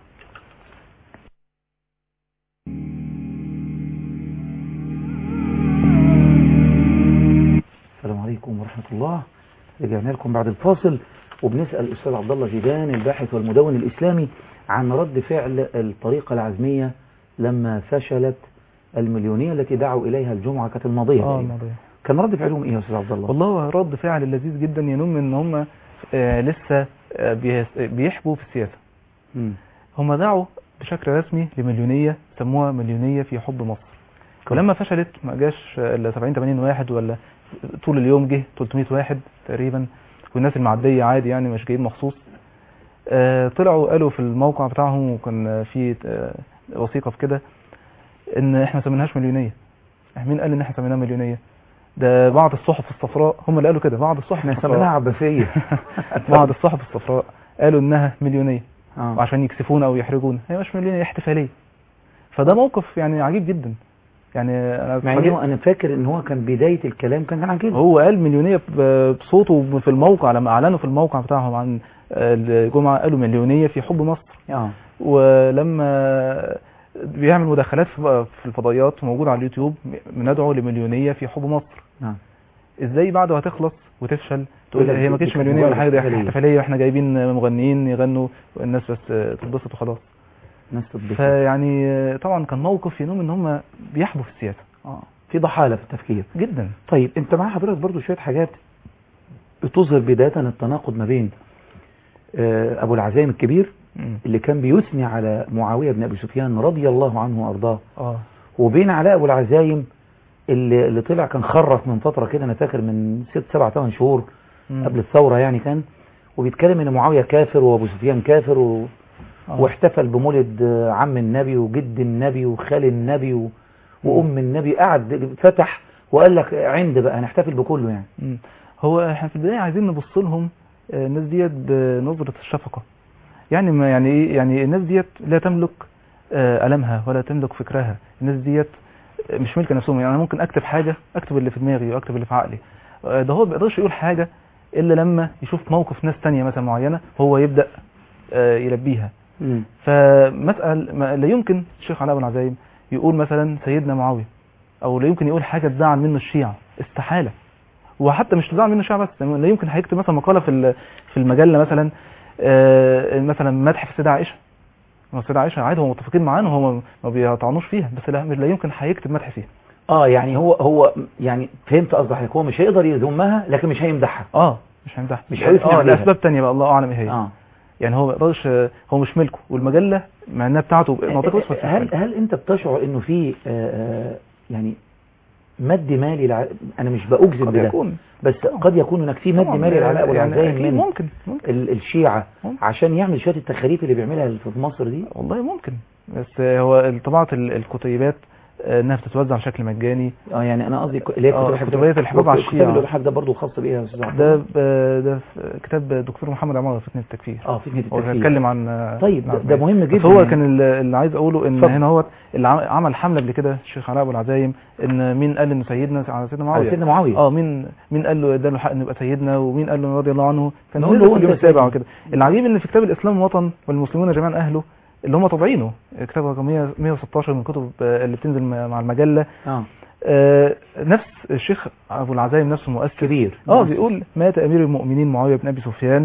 A: السلام عليكم ورحمة الله رجعنا لكم بعد الفاصل وبنسأل الأستاذ عبد الله زيدان الباحث والمدون الإسلامي عن رد فعل الطريقة العزمية لما فشلت المليونية التي دعوا إليها الجمعة كانت الماضية
B: اه
A: تقريباً.
B: الموضوع
A: كان رد فعلهم إيه يا أستاذ عبد الله؟
B: والله رد فعل لذيذ جدا ينم ان هم آه، لسه آه، بيس- بيحبوا في السياسة
A: مم.
B: هم دعوا بشكل رسمي لمليونية سموها مليونية في حب مصر ولما فشلت ما جاش الا 70 80 واحد ولا طول اليوم جه 300 واحد تقريبا والناس المعدية عادي يعني مش جايين مخصوص آه، طلعوا قالوا في الموقع بتاعهم وكان في آه، وثيقة في كده ان احنا ما سميناهاش مليونية مين قال ان احنا سميناها مليونية ده بعض الصحف الصفراء هم اللي قالوا كده بعض الصحف
A: احنا
B: الصفراء
A: سميناها عباسية
B: بعض الصحف الصفراء قالوا انها مليونية
A: آه.
B: وعشان يكسفونا او يحرجونا هي مش مليونية احتفالية فده موقف يعني عجيب جدا يعني انا
A: مع انه انا فاكر ان هو كان بدايه الكلام كان عن كده
B: هو قال مليونيه ب- بصوته في الموقع لما اعلنوا في الموقع بتاعهم عن الجمعه قالوا مليونيه في حب مصر
A: اه
B: ولما بيعمل مداخلات في في الفضائيات موجود على اليوتيوب بندعو لمليونيه في حب مصر
A: نعم
B: ازاي بعد ما تخلص وتفشل تقول
A: يقول لك
B: هي ما
A: دي
B: كانتش
A: كانت
B: مليونيه ولا
A: مجرد
B: حاجه دي
A: احتفالية.
B: احتفاليه واحنا جايبين مغنيين يغنوا والناس بس تتبسط وخلاص
A: ناس تتبسط
B: فيعني طبعا كان موقف ينوم ان هم بيحبوا في السياسه
A: اه في ضحاله في التفكير
B: جدا
A: طيب انت معايا حضرتك برضو شويه حاجات بتظهر بدايه التناقض ما بين آه، ابو العزايم الكبير
B: مم.
A: اللي كان بيثني على معاويه بن ابي سفيان رضي الله عنه وارضاه
B: اه
A: وبين علاء ابو العزايم اللي, اللي طلع كان خرف من فتره كده انا فاكر من ست سبع ثمان شهور
B: مم.
A: قبل الثوره يعني كان وبيتكلم ان معاويه كافر وابو سفيان كافر و...
B: آه.
A: واحتفل بمولد آه، عم النبي وجد النبي وخال النبي و... وام النبي قعد فتح وقال لك عند بقى نحتفل بكله يعني
B: مم. هو احنا في البدايه عايزين نبص لهم آه، الناس ديت بنظره الشفقه يعني ما يعني ايه يعني الناس ديت لا تملك آه، ألمها ولا تملك فكرها الناس ديت مش ملك نفسهم يعني انا ممكن اكتب حاجه اكتب اللي في دماغي واكتب اللي في عقلي آه، ده هو ما بيقدرش يقول حاجه الا لما يشوف موقف ناس تانية مثلا معينه هو يبدا آه، يلبيها فمسأل ما لا يمكن الشيخ علاء بن العزايم يقول مثلا سيدنا معاوية او لا يمكن يقول حاجة تزعل منه الشيعة استحالة وحتى مش تزعل منه الشيعة بس لا يمكن هيكتب مثلا مقالة في ال- في المجلة مثلا آه، مثلا مدح في السيدة عائشة ما السيدة عائشة عادي هم متفقين معاه ان هو ما- ما بيطعنوش فيها بس لا, لا يمكن هيكتب مدح فيها
A: اه يعني هو هو يعني فهمت قصد حضرتك هو مش هيقدر يذمها لكن مش هيمدحها
B: اه مش هيمدح
A: مش هيثني
B: اه
A: عليها.
B: لاسباب تانية بقى الله اعلم ايه هي
A: اه
B: يعني هو ما يقدرش هو مش ملكه والمجلة مع انها بتاعته منطقة بس مش
A: هل
B: ملكه.
A: هل انت بتشعر انه في آه، آه، يعني مد مالي لع... انا مش باجزم
B: قد
A: بده
B: يكون
A: بس قد يكون هناك في مد
B: طبعاً،
A: مالي لعلاء ابو
B: يعني
A: العزايم
B: أكيد
A: من
B: ممكن ممكن
A: ال- الشيعة
B: ممكن.
A: عشان يعمل شوية التخاريف اللي بيعملها في مصر دي
B: والله ممكن بس هو طباعة ال- الكتيبات آه، انها بتتوزع بشكل مجاني
A: اه يعني انا قصدي ك- اللي هي
B: آه،
A: كتب الحفظ-
B: كتبية الحفاظ على
A: كتاب
B: الشيعة.
A: الالحاد ده برضه خاص بيها يا استاذ عبد
B: ده
A: الله.
B: ب- ده في كتاب دكتور محمد عمار فتنة التكفير
A: اه فتنة
B: هو
A: التكفير
B: بيتكلم عن آه،
A: طيب ده,
B: نعم.
A: ده مهم
B: بس
A: جدا
B: هو
A: يعني.
B: كان ال- اللي عايز اقوله ان
A: اتفضل.
B: هنا هو اللي عم- عمل حمله قبل كده الشيخ علاء ابو العزايم ان مين قال ان سيدنا على سيدنا
A: على
B: معاويه
A: سيدنا معاوية
B: اه مين مين قال له اداله حق انه يبقى سيدنا ومين قال له رضي الله عنه كان
A: نقول
B: نقول
A: له
B: له
A: هو
B: في اليوم
A: أنت
B: السابع
A: سيدنا.
B: وكده العجيب ان في كتاب الاسلام الوطن والمسلمون جميعا اهله اللي هم طابعينه كتاب رقم 100 116 من الكتب آه، اللي بتنزل م- مع المجله
A: اه
B: آه، نفس الشيخ ابو العزايم نفسه المؤسس
A: كبير
B: اه بيقول مات امير المؤمنين معاويه بن ابي سفيان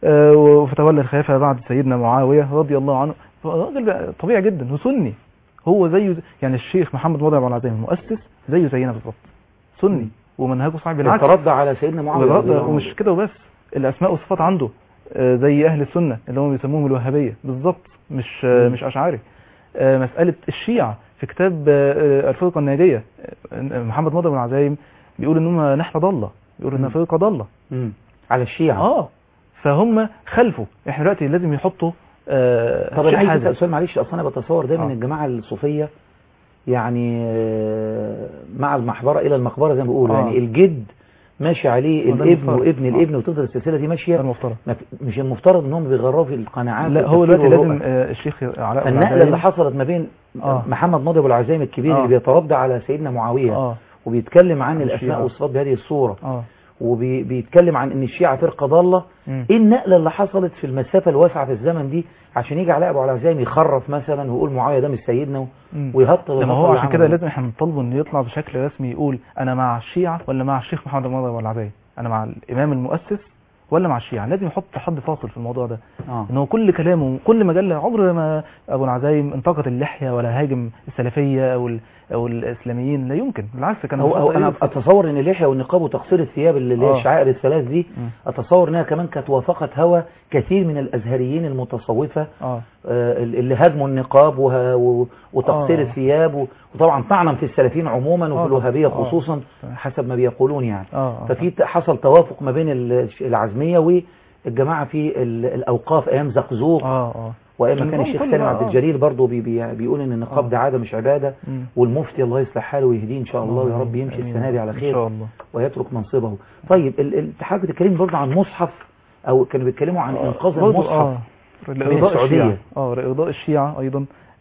B: آه، فتولى الخلافه بعد سيدنا معاويه رضي الله عنه راجل بقى طبيعي جدا وسني هو زيه يعني الشيخ محمد مضي ابو العزايم المؤسس زيه زينا بالظبط سني ومنهجه صعب بالعكس
A: يتردى على سيدنا معاوية رضي الله عنه.
B: ومش كده وبس الاسماء والصفات عنده آه، زي اهل السنه اللي هم بيسموهم الوهابيه بالظبط مش آه،
A: مم.
B: مش اشعري آه، مساله الشيعه في كتاب آه، آه، الفرقه الناجيه آه، محمد مضي بن العزايم بيقول ان هم نحله ضاله بيقول انها
A: مم.
B: فرقه ضاله
A: مم. على الشيعة
B: اه فهم خلفوا احنا دلوقتي لازم يحطوا آه
A: طب انا
B: شيء
A: عايز
B: حازم.
A: اسال سؤال معلش اصل انا بتصور دايما
B: آه.
A: الجماعه الصوفيه يعني آه، مع المحبره الى المقبره زي ما بيقولوا
B: آه.
A: يعني الجد ماشي عليه
B: وده
A: الابن
B: المفترض.
A: وابن
B: آه.
A: الابن وتفضل السلسله دي
B: ده
A: ماشيه
B: المفترض
A: ما في- مش المفترض انهم بيغروا في القناعات
B: لا هو
A: والتفكير
B: دلوقتي لازم
A: والرؤى.
B: آه الشيخ علاء بن
A: فالنقله
B: العزايم-
A: اللي حصلت ما بين
B: آه.
A: محمد ماضي ابو العزايم الكبير
B: آه.
A: اللي بيتردى على سيدنا معاويه
B: اه
A: وبيتكلم عن
B: عن
A: الاسماء
B: الشيعة.
A: والصفات بهذه الصوره
B: اه
A: وبيتكلم عن ان الشيعه فرقه ضاله
B: مم.
A: ايه النقله اللي حصلت في المسافه الواسعه في الزمن دي عشان يجي علاء ابو العزايم يخرف مثلا ويقول معاويه ده مش سيدنا
B: مم.
A: ويهطل
B: لما
A: الهطل
B: هو
A: اللي
B: عشان كده
A: عمله.
B: لازم احنا نطالبه انه يطلع بشكل رسمي يقول انا مع الشيعة ولا مع الشيخ محمد بن مضي العزايم انا مع الامام المؤسس ولا مع الشيعة لازم يحط حد فاصل في الموضوع ده
A: اه
B: ان هو كل كلامه كل مجلة عمر ما ابو العزايم انتقد اللحية ولا هاجم السلفية او ال- او الاسلاميين لا يمكن بالعكس كان
A: هو, هو انا
B: يقف-
A: اتصور ان اللحيه والنقاب وتقصير الثياب اللي هي
B: آه.
A: الشعائر الثلاث دي
B: مم.
A: اتصور انها كمان كانت وافقت هوى كثير من الازهريين المتصوفه
B: اه
A: آه، اللي هاجموا النقاب وه- و- وتقصير
B: آه.
A: الثياب و- وطبعا طعنا في السلفيين عموما وفي
B: آه.
A: الوهابيه
B: آه.
A: خصوصا حسب ما بيقولون يعني
B: اه آه.
A: ففي ت- حصل توافق ما بين ال- العزميه والجماعه في ال- الاوقاف ايام زقزوق
B: اه اه
A: وايام ما كان
B: النظام
A: الشيخ
B: كله
A: سالم
B: بقى،
A: عبد
B: آه.
A: الجليل برضه بي بي بيقول ان النقاب
B: آه.
A: ده عاده مش عباده
B: مم.
A: والمفتي الله يصلح حاله ويهديه ان شاء الله ويا رب
B: آمين.
A: يمشي
B: آمين.
A: السنه دي على
B: ان
A: خير
B: شاء الله
A: ويترك منصبه طيب ال- ال- حضرتك بتتكلم برضه عن مصحف او كانوا بيتكلموا عن انقاذ
B: برضو
A: المصحف
B: اه
A: من
B: لإرضاء
A: السعودية.
B: الشيعة اه لإرضاء الشيعة أيضا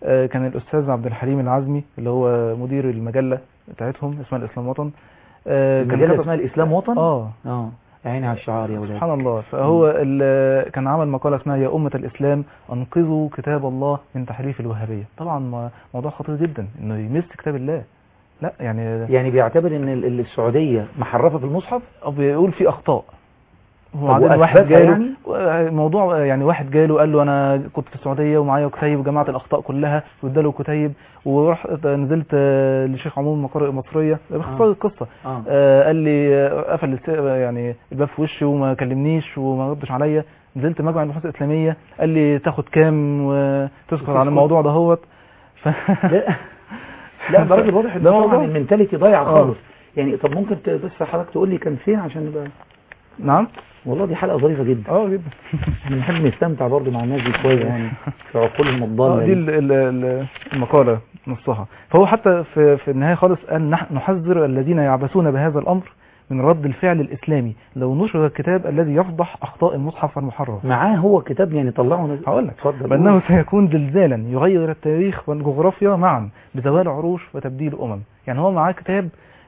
B: آه، كان الاستاذ عبد الحليم العزمي اللي هو مدير المجله بتاعتهم اسمها الاسلام وطن آه، كان
A: المجله
B: كتب-
A: اسمها الاسلام وطن
B: اه
A: اه عيني على الشعار يا ولاد
B: سبحان الله فهو ال- كان عمل مقالة اسمها يا أمة الإسلام أنقذوا كتاب الله من تحريف الوهابية طبعا ما- موضوع خطير جدا إنه يمس كتاب الله لا يعني
A: يعني بيعتبر ان ال- ال- السعوديه محرفه في المصحف
B: أو بيقول في أخطاء
A: طب
B: وبعدين واحد
A: وأثبتها
B: جاله
A: يعني؟
B: موضوع يعني واحد جاله قال له انا كنت في السعوديه ومعايا كتيب وجمعت الاخطاء كلها واداله كتيب ورحت نزلت آه، لشيخ عموم مقارئ مصريه باختصار
A: آه.
B: القصه
A: اه
B: آه، قال لي آه، قفل الس- يعني الباب في وشي وما كلمنيش وما ردش عليا نزلت مجمع البحوث الاسلاميه قال لي تاخد كام وتسكت عن الموضوع دهوت ف...
A: لا لا ده راجل واضح ان
B: ده
A: طبعا
B: موضوع.
A: المنتاليتي ضايعه
B: آه.
A: خالص يعني طب ممكن ت- بس حضرتك تقول لي كان فين عشان نبقى
B: نعم
A: والله دي حلقه ظريفه جدا
B: اه جدا
A: احنا بنحب نستمتع برضو مع الناس دي شويه يعني في عقولهم الضاله
B: اه
A: دي.
B: دي ال- ال- ال- المقالة نصها فهو حتى في, في النهاية خالص قال نح- نحذر الذين يعبثون بهذا الأمر من رد الفعل الإسلامي لو نشر الكتاب الذي يفضح أخطاء المصحف المحرف
A: معاه هو كتاب يعني طلعه نزل
B: هقول لك
A: اتفضل
B: بأنه سيكون زلزالا يغير التاريخ والجغرافيا معا بزوال عروش وتبديل أمم يعني هو معاه كتاب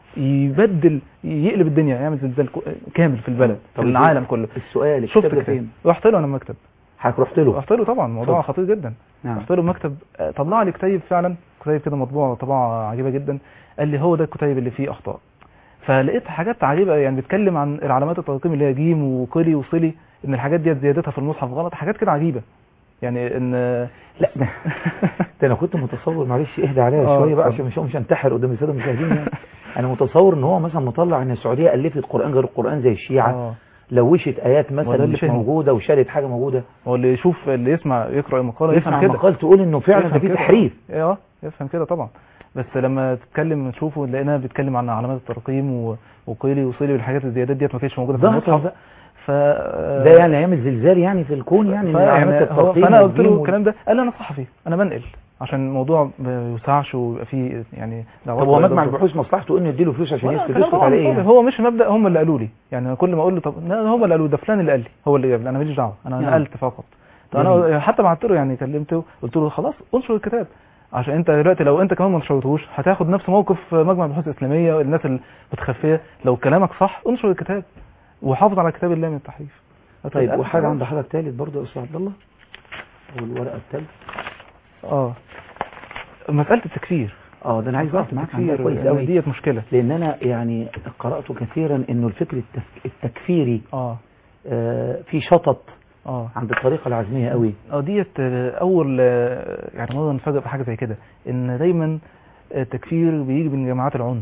B: يبدل يقلب الدنيا يعمل زلزال كو- كامل في البلد في
A: طب
B: العالم كله
A: السؤال
B: شفت
A: الكتاب ده
B: الكتاب
A: فين
B: رحت له انا المكتب
A: حضرتك رحت له
B: رحت له طبعا موضوع
A: اتفضل.
B: خطير جدا
A: نعم
B: رحت له المكتب آه، طلع لي كتيب فعلا كتيب كده مطبوع طباعه عجيبه جدا قال لي هو ده الكتيب اللي فيه اخطاء فلقيت حاجات عجيبه يعني بيتكلم عن العلامات الترقيم اللي هي جيم وقلي وصلي ان الحاجات ديت زيادتها في المصحف غلط حاجات كده عجيبه يعني ان
A: لا ده ده انا كنت متصور معلش اهدى عليا
B: آه،
A: شويه بقى
B: اتفضل.
A: عشان مش مش انتحر قدام الساده المشاهدين يعني انا متصور ان هو مثلا مطلع ان السعوديه الفت قران غير القران زي الشيعه
B: آه.
A: لوشت ايات
B: وده
A: مثلا
B: اللي
A: مش
B: فهمه.
A: موجوده وشالت حاجه موجوده
B: هو اللي يشوف اللي يسمع يقرا المقاله
A: يسمع
B: يفهم كده
A: مقال تقول انه فعلا ده
B: يفهم
A: في
B: كده.
A: تحريف
B: اه يفهم كده طبعا بس لما تتكلم نشوفه لقيناها بيتكلم عن علامات الترقيم و- وقيلي وصلي والحاجات الزيادات ديت ما كانتش موجوده في
A: ضغط
B: المصحف
A: بقى.
B: ف
A: ده يعني هيعمل زلزال يعني في الكون يعني إن علامات
B: يعني هو
A: الترقيم
B: فانا قلت له
A: والدين
B: الكلام ده قال لي انا صحفي انا بنقل عشان الموضوع ما يوسعش ويبقى فيه يعني دعوات
A: طب هو مجمع
B: وإدارة.
A: البحوث مصلحته انه يديله فلوس عشان
B: وأنا
A: يسكت
B: كلام
A: يسكت
B: طبعاً
A: على ايه
B: فاضي.
A: يعني
B: هو مش مبدا هم اللي قالوا لي يعني كل ما اقول له طب لا هم اللي قالوا ده فلان اللي قال لي هو اللي جاب لي انا ماليش دعوه انا
A: نعم.
B: نقلت فقط طب انا حتى بعت له يعني كلمته قلت له خلاص انشر الكتاب عشان انت دلوقتي لو انت كمان ما نشرتهوش هتاخد نفس موقف مجمع البحوث الاسلاميه والناس المتخفيه لو كلامك صح انشر الكتاب وحافظ على كتاب الله من التحريف
A: طيب
B: قال-
A: وحاجه عند حضرتك ثالث برضه يا استاذ عبد الله او الورقه الثالثه
B: اه مساله التكفير
A: اه ده انا عايز اقف معاك عندها
B: التكفير
A: كويس قوي
B: ديت مشكله
A: لان انا يعني قرات كثيرا انه الفكر التف- التكفيري
B: اه
A: آه، في شطط
B: اه
A: عند الطريقه العزميه قوي
B: اه ديت آه، اول آه، يعني مره نفاجئ بحاجه زي كده ان دايما التكفير بيجي من جماعات العنف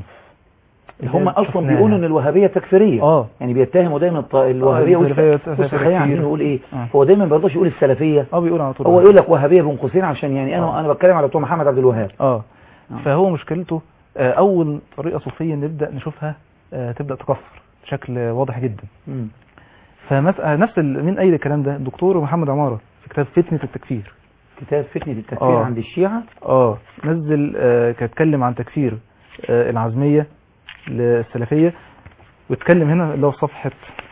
A: هم اصلا
B: شفناها.
A: بيقولوا ان الوهابيه تكفيريه
B: اه
A: يعني بيتهموا دايما الط- الوهابيه
B: السلفية
A: والس- بص
B: تكفير.
A: خلينا عايزين نقول ايه
B: آه.
A: هو دايما ما بيرضاش يقول السلفيه
B: اه بيقول على طول
A: هو يقول لك وهابيه بين قوسين عشان يعني انا
B: آه.
A: انا بتكلم على بتوع محمد عبد الوهاب
B: اه
A: آه.
B: فهو مشكلته آه، اول طريقه صوفيه نبدا نشوفها آه، تبدا تكفر بشكل واضح جدا
A: مم.
B: فمسألة نفس ال- مين قايل الكلام ده الدكتور محمد عماره في كتاب فتنه التكفير
A: كتاب فتنه التكفير
B: آه.
A: عند الشيعه
B: اه نزل آه كان اتكلم عن تكفير آه العزميه للسلفيه واتكلم هنا اللي هو في صفحه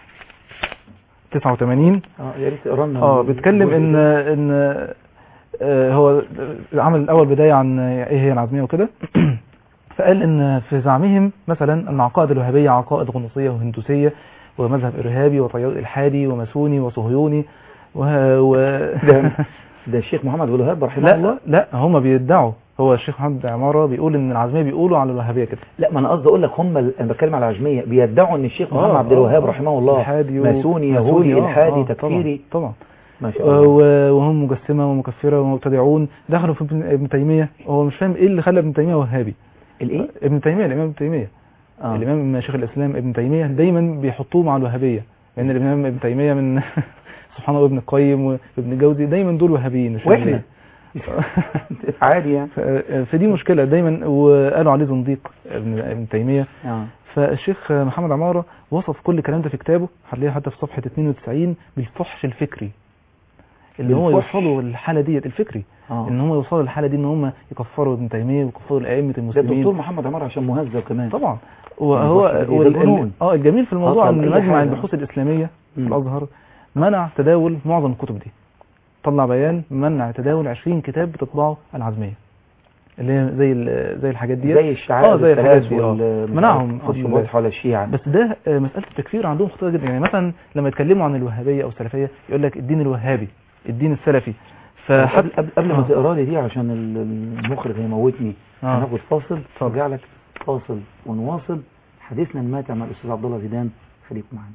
B: 89
A: اه يا ريت تقرا لنا
B: اه
A: ال-
B: بيتكلم
A: الجزء
B: ان
A: ده.
B: ان آه، هو عمل الاول بدايه عن ايه هي العزميه وكده فقال ان في زعمهم مثلا ان عقائد الوهابيه عقائد غنوصيه وهندوسيه ومذهب ارهابي وتيار الحادي وماسوني وصهيوني و, و...
A: ده ده الشيخ محمد عبد الوهاب رحمه الله
B: لا لا هم بيدعوا هو الشيخ محمد عماره بيقول ان العزميه بيقولوا على الوهابيه كده
A: لا ما انا قصدي اقول لك هم ال- انا بتكلم على العجميه بيدعوا ان الشيخ محمد
B: آه،
A: عبد الوهاب
B: آه،
A: رحمه الله
B: الحادي و-
A: ماسوني
B: ماسوني،
A: يهودي
B: آه،
A: الحادي
B: آه،
A: تكفيري
B: طبعا
A: ما شاء
B: طبعا
A: الله
B: و- وهم مجسمه ومكفره ومبتدعون دخلوا في ابن ابن تيميه هو مش فاهم ايه اللي خلى ابن تيميه وهابي
A: الايه
B: ابن تيميه الامام ابن تيميه
A: آه.
B: الامام شيخ الاسلام ابن تيميه دايما بيحطوه مع الوهابيه لان الامام ابن تيميه من سبحان الله ابن القيم وابن الجوزي دايما دول وهابيين مش
A: واحنا
B: فاهمين.
A: عادي يعني
B: ف- فدي مشكله دايما وقالوا عليه زنديق ابن ابن تيميه
A: اه
B: فالشيخ محمد عماره وصف كل الكلام ده في كتابه هتلاقيه حتى في صفحه 92 بالفحش الفكري اللي هو
A: بالفحش.
B: يوصلوا للحاله ديت الفكري
A: اه
B: ان هم يوصلوا للحاله دي ان هم يكفروا ابن تيميه ويكفروا الائمه
A: ده
B: المسلمين
A: الدكتور محمد عمر عشان مهذب كمان
B: طبعا وهو
A: الفحش دي
B: وال-
A: جنون.
B: ال- اه الجميل في الموضوع
A: أصلاً
B: ان
A: أي
B: مجمع
A: حاجة.
B: البحوث الاسلاميه في
A: مم.
B: الازهر منع تداول معظم الكتب دي طلع بيان منع تداول 20 كتاب بتطبعه العزميه اللي هي زي ال- زي الحاجات دي
A: زي الشعائر
B: اه زي الحاجات
A: الثلاث
B: دي اه
A: وال-
B: منعهم خد
A: الشبهات
B: بالك.
A: حول الشيعة
B: بس ده آه، مساله التكفير عندهم خطيره جدا يعني مثلا لما يتكلموا عن الوهابيه او السلفيه يقول لك الدين الوهابي الدين السلفي فحتى
A: قبل, قبل, قبل ما
B: آه.
A: تقرا لي دي عشان ال- المخرج هيموتني
B: آه.
A: هناخد فاصل ارجع لك فاصل ونواصل حديثنا الماتع مع الاستاذ عبد الله زيدان خليكم معانا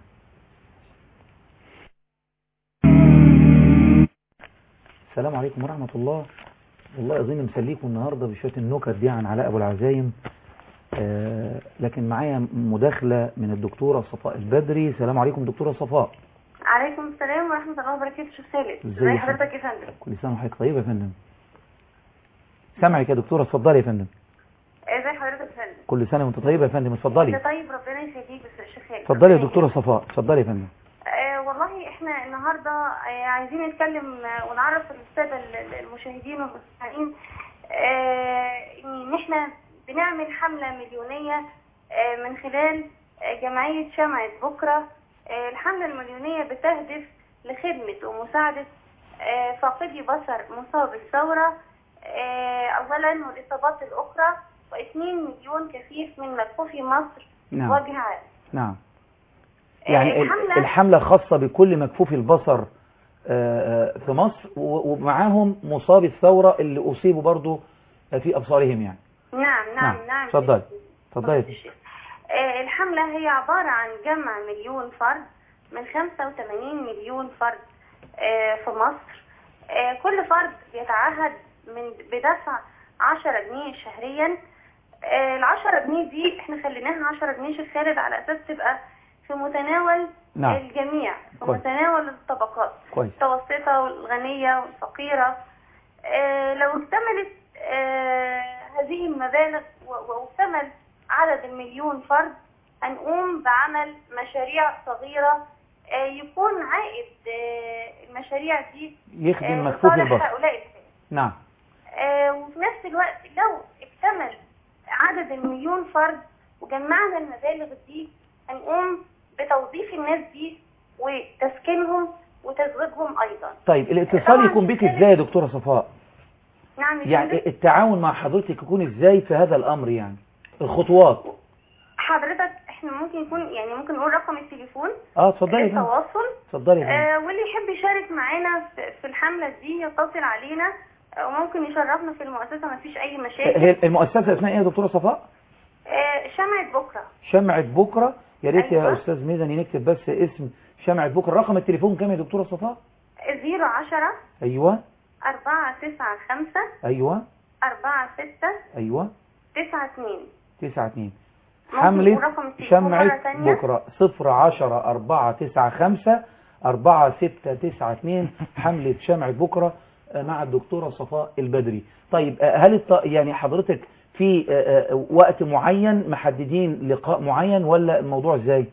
A: السلام عليكم ورحمة الله والله أظن مسليكم النهاردة بشوية النكت دي عن علاء أبو العزايم آه لكن معايا مداخلة من الدكتورة صفاء البدري السلام عليكم دكتورة صفاء
C: عليكم السلام ورحمة الله وبركاته شيخ خالد
A: ازيك
C: ازي
A: يا
C: حضرتك يا فندم
A: كل سنة وحضرتك طيبة يا فندم سامعك يا دكتورة اتفضلي يا فندم
C: ازي حضرتك يا فندم
A: كل سنة وانت طيبة يا فندم اتفضلي
C: انت طيب ربنا يخليك بس شيخ خالد
A: اتفضلي يا
C: ربنا
A: دكتورة
C: يخليك.
A: صفاء اتفضلي يا فندم
C: آه والله احنا النهارده آه عايزين نتكلم آه، ونعرف السادة ال- ال- المشاهدين والمستمعين آه ان احنا بنعمل حملة مليونية آه من خلال آه جمعية شمعة بكرة آه الحملة المليونية بتهدف لخدمة ومساعدة آه فاقدي بصر مصاب الثورة آه أولا والإصابات الأخرى واثنين مليون كفيف من مكفوفي مصر
A: نعم
C: وجه عام
A: نعم
C: آه،
A: يعني ال-
C: الحملة
A: الحملة خاصة بكل مكفوف البصر آه، آه، في مصر و- ومعاهم مصاب الثورة اللي أصيبوا برضو في أبصارهم يعني
C: نعم نعم
A: نعم.
C: نعم
A: اتفضلي.
C: شيخ.
A: اتفضلي يا
C: اتفضل يا شيخ. آه، الحملة هي عبارة عن جمع مليون فرد من 85 مليون فرد آه، في مصر آه، كل فرد بيتعهد من بدفع 10 جنيه شهريا ال 10 جنيه دي احنا خليناها 10 جنيه شيخ خالد على اساس تبقى في متناول
A: نعم.
C: الجميع في
A: كويس.
C: متناول الطبقات
A: كويس
C: المتوسطة والغنية والفقيرة آه، لو اكتملت آه، هذه المبالغ و- واكتمل عدد المليون فرد هنقوم بعمل مشاريع صغيرة آه، يكون عائد آه، المشاريع دي
A: يخدم
C: آه،
A: مكفوف
C: لصالح
A: البصر
C: هؤلاء الفئات.
A: نعم
C: آه، وفي نفس الوقت لو اكتمل عدد المليون فرد وجمعنا المبالغ دي هنقوم بتوظيف الناس دي وتسكينهم وتزويجهم ايضا
A: طيب الاتصال
C: طبعاً
A: يكون بيك
C: شيخ
A: ازاي يا دكتورة صفاء
C: نعم يا
A: يعني
C: فندم.
A: التعاون مع حضرتك يكون ازاي في هذا الامر يعني الخطوات
C: حضرتك احنا ممكن يكون يعني ممكن نقول رقم التليفون
A: اه اتفضلي يا فندم
C: للتواصل
A: اتفضلي يا فندم
C: آه واللي يحب يشارك معانا في- في الحملة دي يتصل علينا آه، وممكن يشرفنا في المؤسسة ما فيش أي مشاكل
A: هي المؤسسة اسمها ايه يا دكتورة صفاء
C: آه شمعة بكرة
A: شمعة بكرة يا ريت يا
C: أيوة.
A: استاذ ميزاني نكتب بس اسم شمعة بكرة رقم التليفون كام يا دكتورة صفاء
C: زيرو عشرة
A: ايوه
C: أربعة تسعة خمسة
A: ايوه
C: أربعة ستة
A: ايوه
C: تسعة اتنين
A: تسعة اتنين
C: ممكن
A: حملة
C: نقول رقم التليفون مرة
A: شمعة
C: تانية؟
A: بكرة صفر عشرة أربعة تسعة خمسة أربعة ستة تسعة اتنين حملة شمعة بكرة آه، مع الدكتورة صفاء البدري طيب آه، هل الط... يعني حضرتك في آه، آه، وقت معين محددين لقاء معين ولا الموضوع ازاي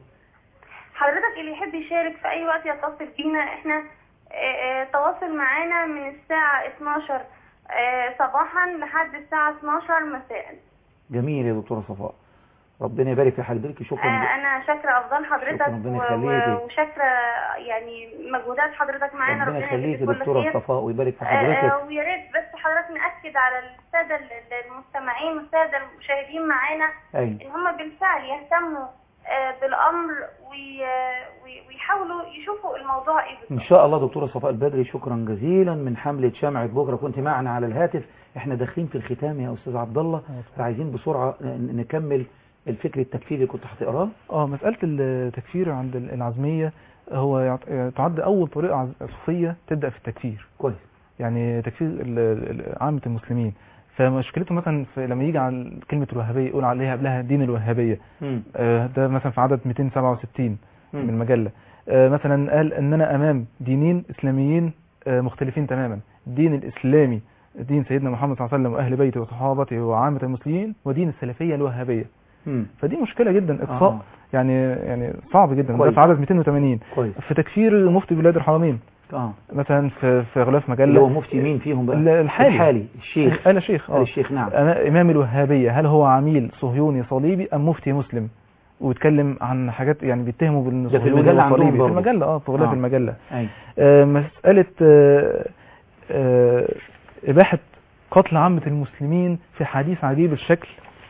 C: حضرتك اللي يحب يشارك في أي وقت يتصل بينا احنا آه، آه، تواصل معانا من الساعة 12 آه، صباحا لحد الساعة 12 مساء
A: جميل يا دكتورة صفاء ربنا يبارك في حضرتك شكرا
C: آه، انا شاكره افضل حضرتك
A: شكراً، ربنا
C: و-
A: يخليكي.
C: و- وشاكره يعني مجهودات حضرتك معانا
A: ربنا
C: ربنا
A: يخليك
C: يجزيك
A: يا
C: كل
A: دكتورة
C: خير
A: صفاء ويبارك في
C: آه،
A: حضرتك
C: آه، ويا ريت بس حضرتك ناكد على الساده ال- ال- المستمعين والساده المشاهدين معانا
A: أيوة.
C: ان هم بالفعل يهتموا آه، بالامر وي- وي- ويحاولوا يشوفوا الموضوع ايه
A: إن
C: بالظبط
A: شاء الله دكتورة صفاء البدري شكرا جزيلا من حملة شمعة بكرة كنت معنا على الهاتف احنا داخلين في الختام يا أستاذ عبد الله فعايزين بسرعة ن- نكمل الفكر التكفيري اللي كنت هتقراه
B: اه مسألة التكفير عند العزمية هو يعت- تعد أول طريقة عز- صوفية تبدأ في التكفير
A: كويس
B: يعني تكفير ال- ال- عامة المسلمين فمشكلته مثلا في لما يجي على كلمة الوهابية يقول عليها قبلها دين الوهابية
A: مم.
B: آه، ده مثلا في عدد 267
A: مم.
B: من المجلة آه، مثلا قال أننا أمام دينين إسلاميين آه، مختلفين تماما الدين الإسلامي دين سيدنا محمد صلى الله عليه وسلم وأهل بيته وصحابته وعامة المسلمين ودين السلفية الوهابية
A: مم.
B: فدي مشكلة جدا إقصاء
A: آه.
B: يعني يعني صعب جدا ده
A: كويس.
B: في عدد 280
A: كويس
B: في تكفير مفتي بلاد الحرمين
A: اه
B: مثلا في في غلاف
A: اللي
B: مجلة
A: هو مفتي مين فيهم بقى
B: ال- الحالي.
A: الحالي الشيخ
B: أنا شيخ
A: آل
B: اه
A: الشيخ نعم
B: أنا إمام الوهابية هل هو عميل صهيوني صليبي أم مفتي مسلم ويتكلم عن حاجات يعني بيتهموا
A: ده في
B: بالصهيوني
A: المجلة عندهم
B: والصليبي في
A: برضه.
B: المجلة اه في غلاف
A: آه.
B: المجلة
A: أي.
B: آه، مسألة آه، آه، إباحة قتل عامة المسلمين في حديث عجيب الشكل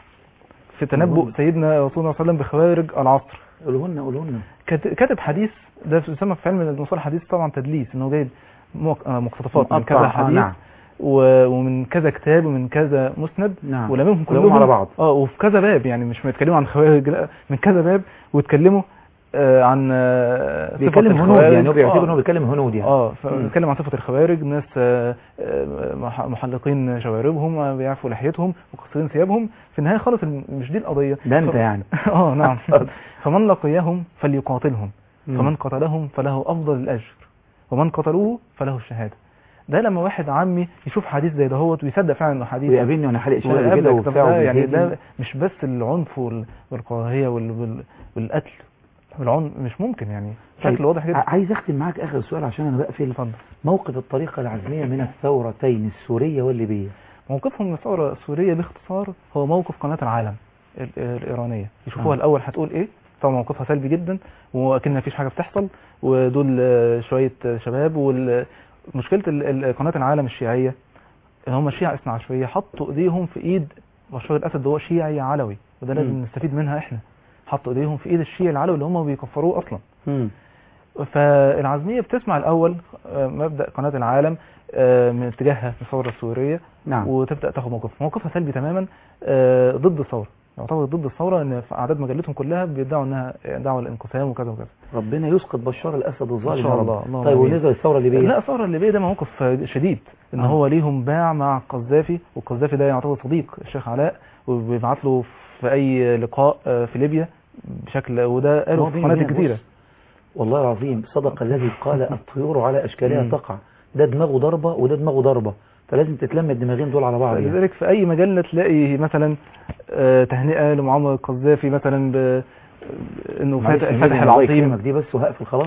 B: في تنبؤ
A: مم.
B: سيدنا رسول الله صلى الله عليه وسلم بخوارج العصر
A: قولهن قولهن
B: كات- كاتب حديث ده يسمى في علم المصطلح الحديث طبعا تدليس انه جايب مق- آه، مقتطفات من
A: مقطع،
B: كذا
A: آه،
B: حديث
A: نعم
B: و- ومن كذا كتاب ومن كذا مسند
A: نعم
B: ولمهم
A: كلهم
B: كلهم
A: على بعض
B: اه وفي كذا باب يعني مش بيتكلموا عن خوارج لا من كذا باب ويتكلموا آه، عن آه، صفة
A: بيتكلم هنود
B: الخوارج.
A: يعني هو بيعتبر
B: آه.
A: ان هو بيتكلم هنود يعني
B: اه
A: مم.
B: فبيتكلم عن صفة الخوارج ناس آه، آه، مح- محلقين شواربهم آه، بيعفوا لحيتهم وقصرين ثيابهم في النهاية خالص الم- مش دي القضية
A: ده انت
B: ف-
A: يعني
B: اه نعم فمن لقيهم فليقاتلهم
A: مم.
B: فمن قتلهم فله أفضل الأجر ومن قتلوه فله الشهادة ده لما واحد عمي يشوف حديث زي دهوت ويصدق فعلا انه حديث
A: ويقابلني وانا حالق شنبي كده
B: ويقابلك. طب
A: وبتاع
B: ده يعني
A: وبيهاجم.
B: ده مش بس العنف وال- والكراهية وال- وال- والقتل والعنف مش ممكن يعني
A: طيب،
B: بشكل واضح جدا
A: ع- عايز اختم معاك اخر سؤال عشان انا بقفل
B: اتفضل
A: موقف الطريقة العزمية من الثورتين السورية والليبية
B: موقفهم من الثورة السورية باختصار هو موقف قناة العالم ال- الإيرانية يشوفوها
A: آه.
B: الأول هتقول إيه طبعا موقفها سلبي جدا وأكن مفيش حاجة بتحصل ودول آه، شوية آه، شباب ومشكلة قناة العالم الشيعية إن هم شيعة إثنى عشرية حطوا إيديهم في إيد بشار الأسد اللي هو شيعي علوي وده لازم
A: مم.
B: نستفيد منها إحنا حطوا إيديهم في إيد الشيعي العلوي اللي هم بيكفروه أصلا
A: مم.
B: فالعزمية بتسمع الأول آه، مبدأ قناة العالم آه، من اتجاهها في الثورة السورية
A: نعم
B: وتبدا تاخد موقف موقفها سلبي تماما آه، ضد الثوره يعتبر ضد الثوره ان في اعداد مجلتهم كلها بيدعوا انها دعوه للانقسام وكذا وكذا
A: ربنا يسقط بشار الاسد الظالم
B: إن شاء
A: يا رب.
B: الله، اللهم
A: طيب
B: آمين.
A: وبالنسبه للثوره الليبيه
B: لا الثوره الليبيه ده موقف شديد ان
A: آه.
B: هو ليهم باع مع القذافي والقذافي ده يعتبر صديق الشيخ علاء وبيبعت له في اي لقاء آه، في ليبيا بشكل وده قالوا
A: هو
B: في
A: بيني
B: قناه
A: وبينك
B: الجزيره
A: بص، والله العظيم صدق الذي قال الطيور على اشكالها
B: مم.
A: تقع ده دماغه ضربه وده دماغه ضربه فلازم تتلم الدماغين دول على بعض يعني.
B: لذلك في اي مجله تلاقي مثلا آه، تهنئه لمعمر القذافي مثلا ب انه
A: معلش
B: فاتح
A: يا
B: فتح
A: ميدان، الله
B: العظيم
A: يكرمك دي بس وهقفل خلاص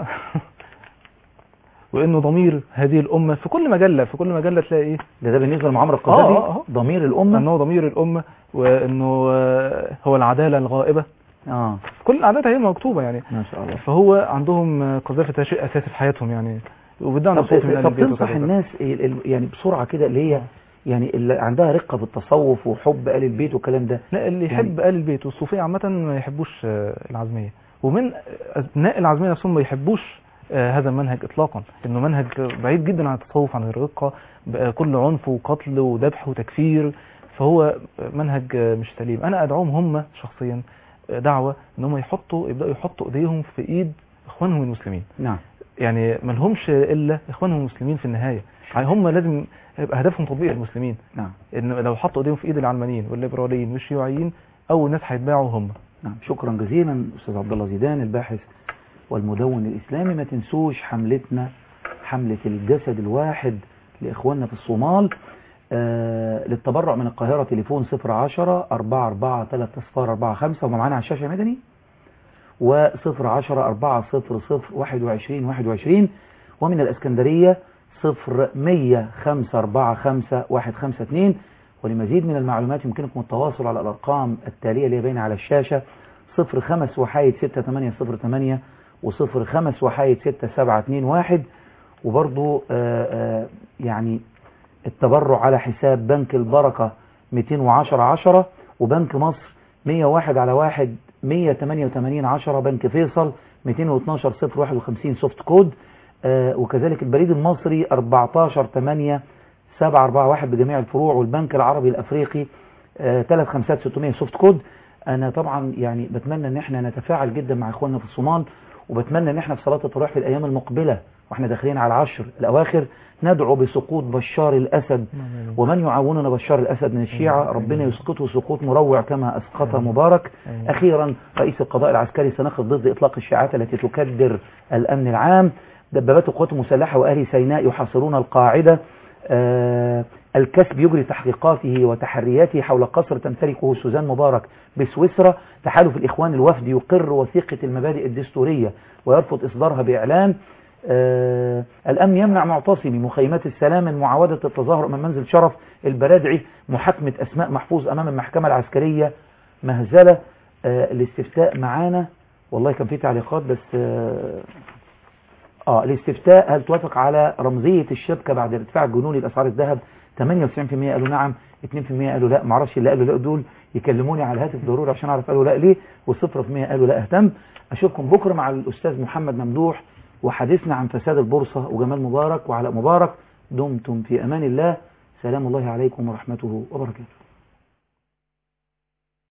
B: وانه ضمير هذه الامه في كل مجله في كل مجله تلاقي ايه
A: ده ده بالنسبه لمعمر
B: آه،
A: القذافي
B: آه، آه.
A: ضمير الامه
B: انه ضمير الامه وانه آه، هو العداله الغائبه
A: اه
B: كل الاعداد هي مكتوبه يعني
A: ما شاء الله
B: فهو عندهم آه، قذافي ده شيء اساسي في حياتهم يعني وبيدعوا
A: طب,
B: انه صوت من اهل
A: طب
B: البيت
A: تنصح
B: وكذا وكذا.
A: الناس ال- ال- يعني بسرعه كده اللي هي يعني اللي عندها رقه في التصوف وحب ال البيت والكلام ده
B: لا اللي
A: يعني-
B: يحب آل البيت والصوفية عامة ما يحبوش آه، العزمية ومن أبناء العزمية نفسهم ما يحبوش آه، هذا المنهج إطلاقا إنه منهج بعيد جدا عن التصوف عن الرقة بقى كل عنف وقتل وذبح وتكفير فهو منهج آه، مش سليم أنا أدعوهم هم شخصيا آه، دعوة إن هم يحطوا يبدأوا يحطوا إيديهم في إيد إخوانهم المسلمين
A: نعم
B: يعني ما لهمش إلا إخوانهم المسلمين في النهاية يعني هم لازم يبقى هدفهم تطبيق المسلمين
A: نعم
B: ان لو حطوا ايديهم في ايد العلمانيين والليبراليين والشيوعيين اول ناس هيتباعوا هم
A: نعم شكرا جزيلا استاذ عبد الله زيدان الباحث والمدون الاسلامي ما تنسوش حملتنا حملة الجسد الواحد لاخواننا في الصومال آه للتبرع من القاهرة تليفون 010 44 3 صفار 45 وما معانا على الشاشة مدني و010 400 21 21 ومن الاسكندرية 0100 545 152 ولمزيد من المعلومات يمكنكم التواصل على الأرقام التالية اللي هي باينة على الشاشة 05 وحايد 6808 و05 وحايد 6721 وبرضو آه، آه، يعني التبرع على حساب بنك البركة 210 10 وبنك مصر 101 على 1 188 10 بنك فيصل 212 051 سوفت كود آه، وكذلك البريد المصري 14 8 741 بجميع الفروع والبنك العربي الافريقي 35600 سوفت كود انا طبعا يعني بتمنى ان احنا نتفاعل جدا مع اخواننا في الصومال وبتمنى ان احنا في صلاه التراويح في الايام المقبله واحنا داخلين على العشر الاواخر ندعو بسقوط بشار الاسد ومن يعاوننا بشار الاسد من الشيعه ربنا يسقطه سقوط مروع كما اسقط مبارك اخيرا رئيس القضاء العسكري سنقف ضد اطلاق الشائعات التي تكدر الامن العام دبابات القوات المسلحه واهل سيناء يحاصرون القاعده آه الكسب يجري تحقيقاته وتحرياته حول قصر تمتلكه سوزان مبارك بسويسرا تحالف الإخوان الوفد يقر وثيقة المبادئ الدستورية ويرفض إصدارها بإعلان آه الأمن يمنع معتصمي مخيمات السلام من معاودة التظاهر أمام منزل شرف البرادعي محاكمة أسماء محفوظ أمام المحكمة العسكرية مهزلة آه الاستفتاء معانا والله كان في تعليقات بس آه اه الاستفتاء هل توافق على رمزية الشبكة بعد ارتفاع الجنوني لأسعار الذهب 98% قالوا نعم 2% قالوا لا معرفش اللي قالوا لا دول يكلموني على الهاتف ضروري عشان اعرف قالوا لا ليه و0% قالوا لا اهتم اشوفكم بكرة مع الاستاذ محمد ممدوح وحديثنا عن فساد البورصة وجمال مبارك وعلاء مبارك دمتم في امان الله سلام الله عليكم ورحمته وبركاته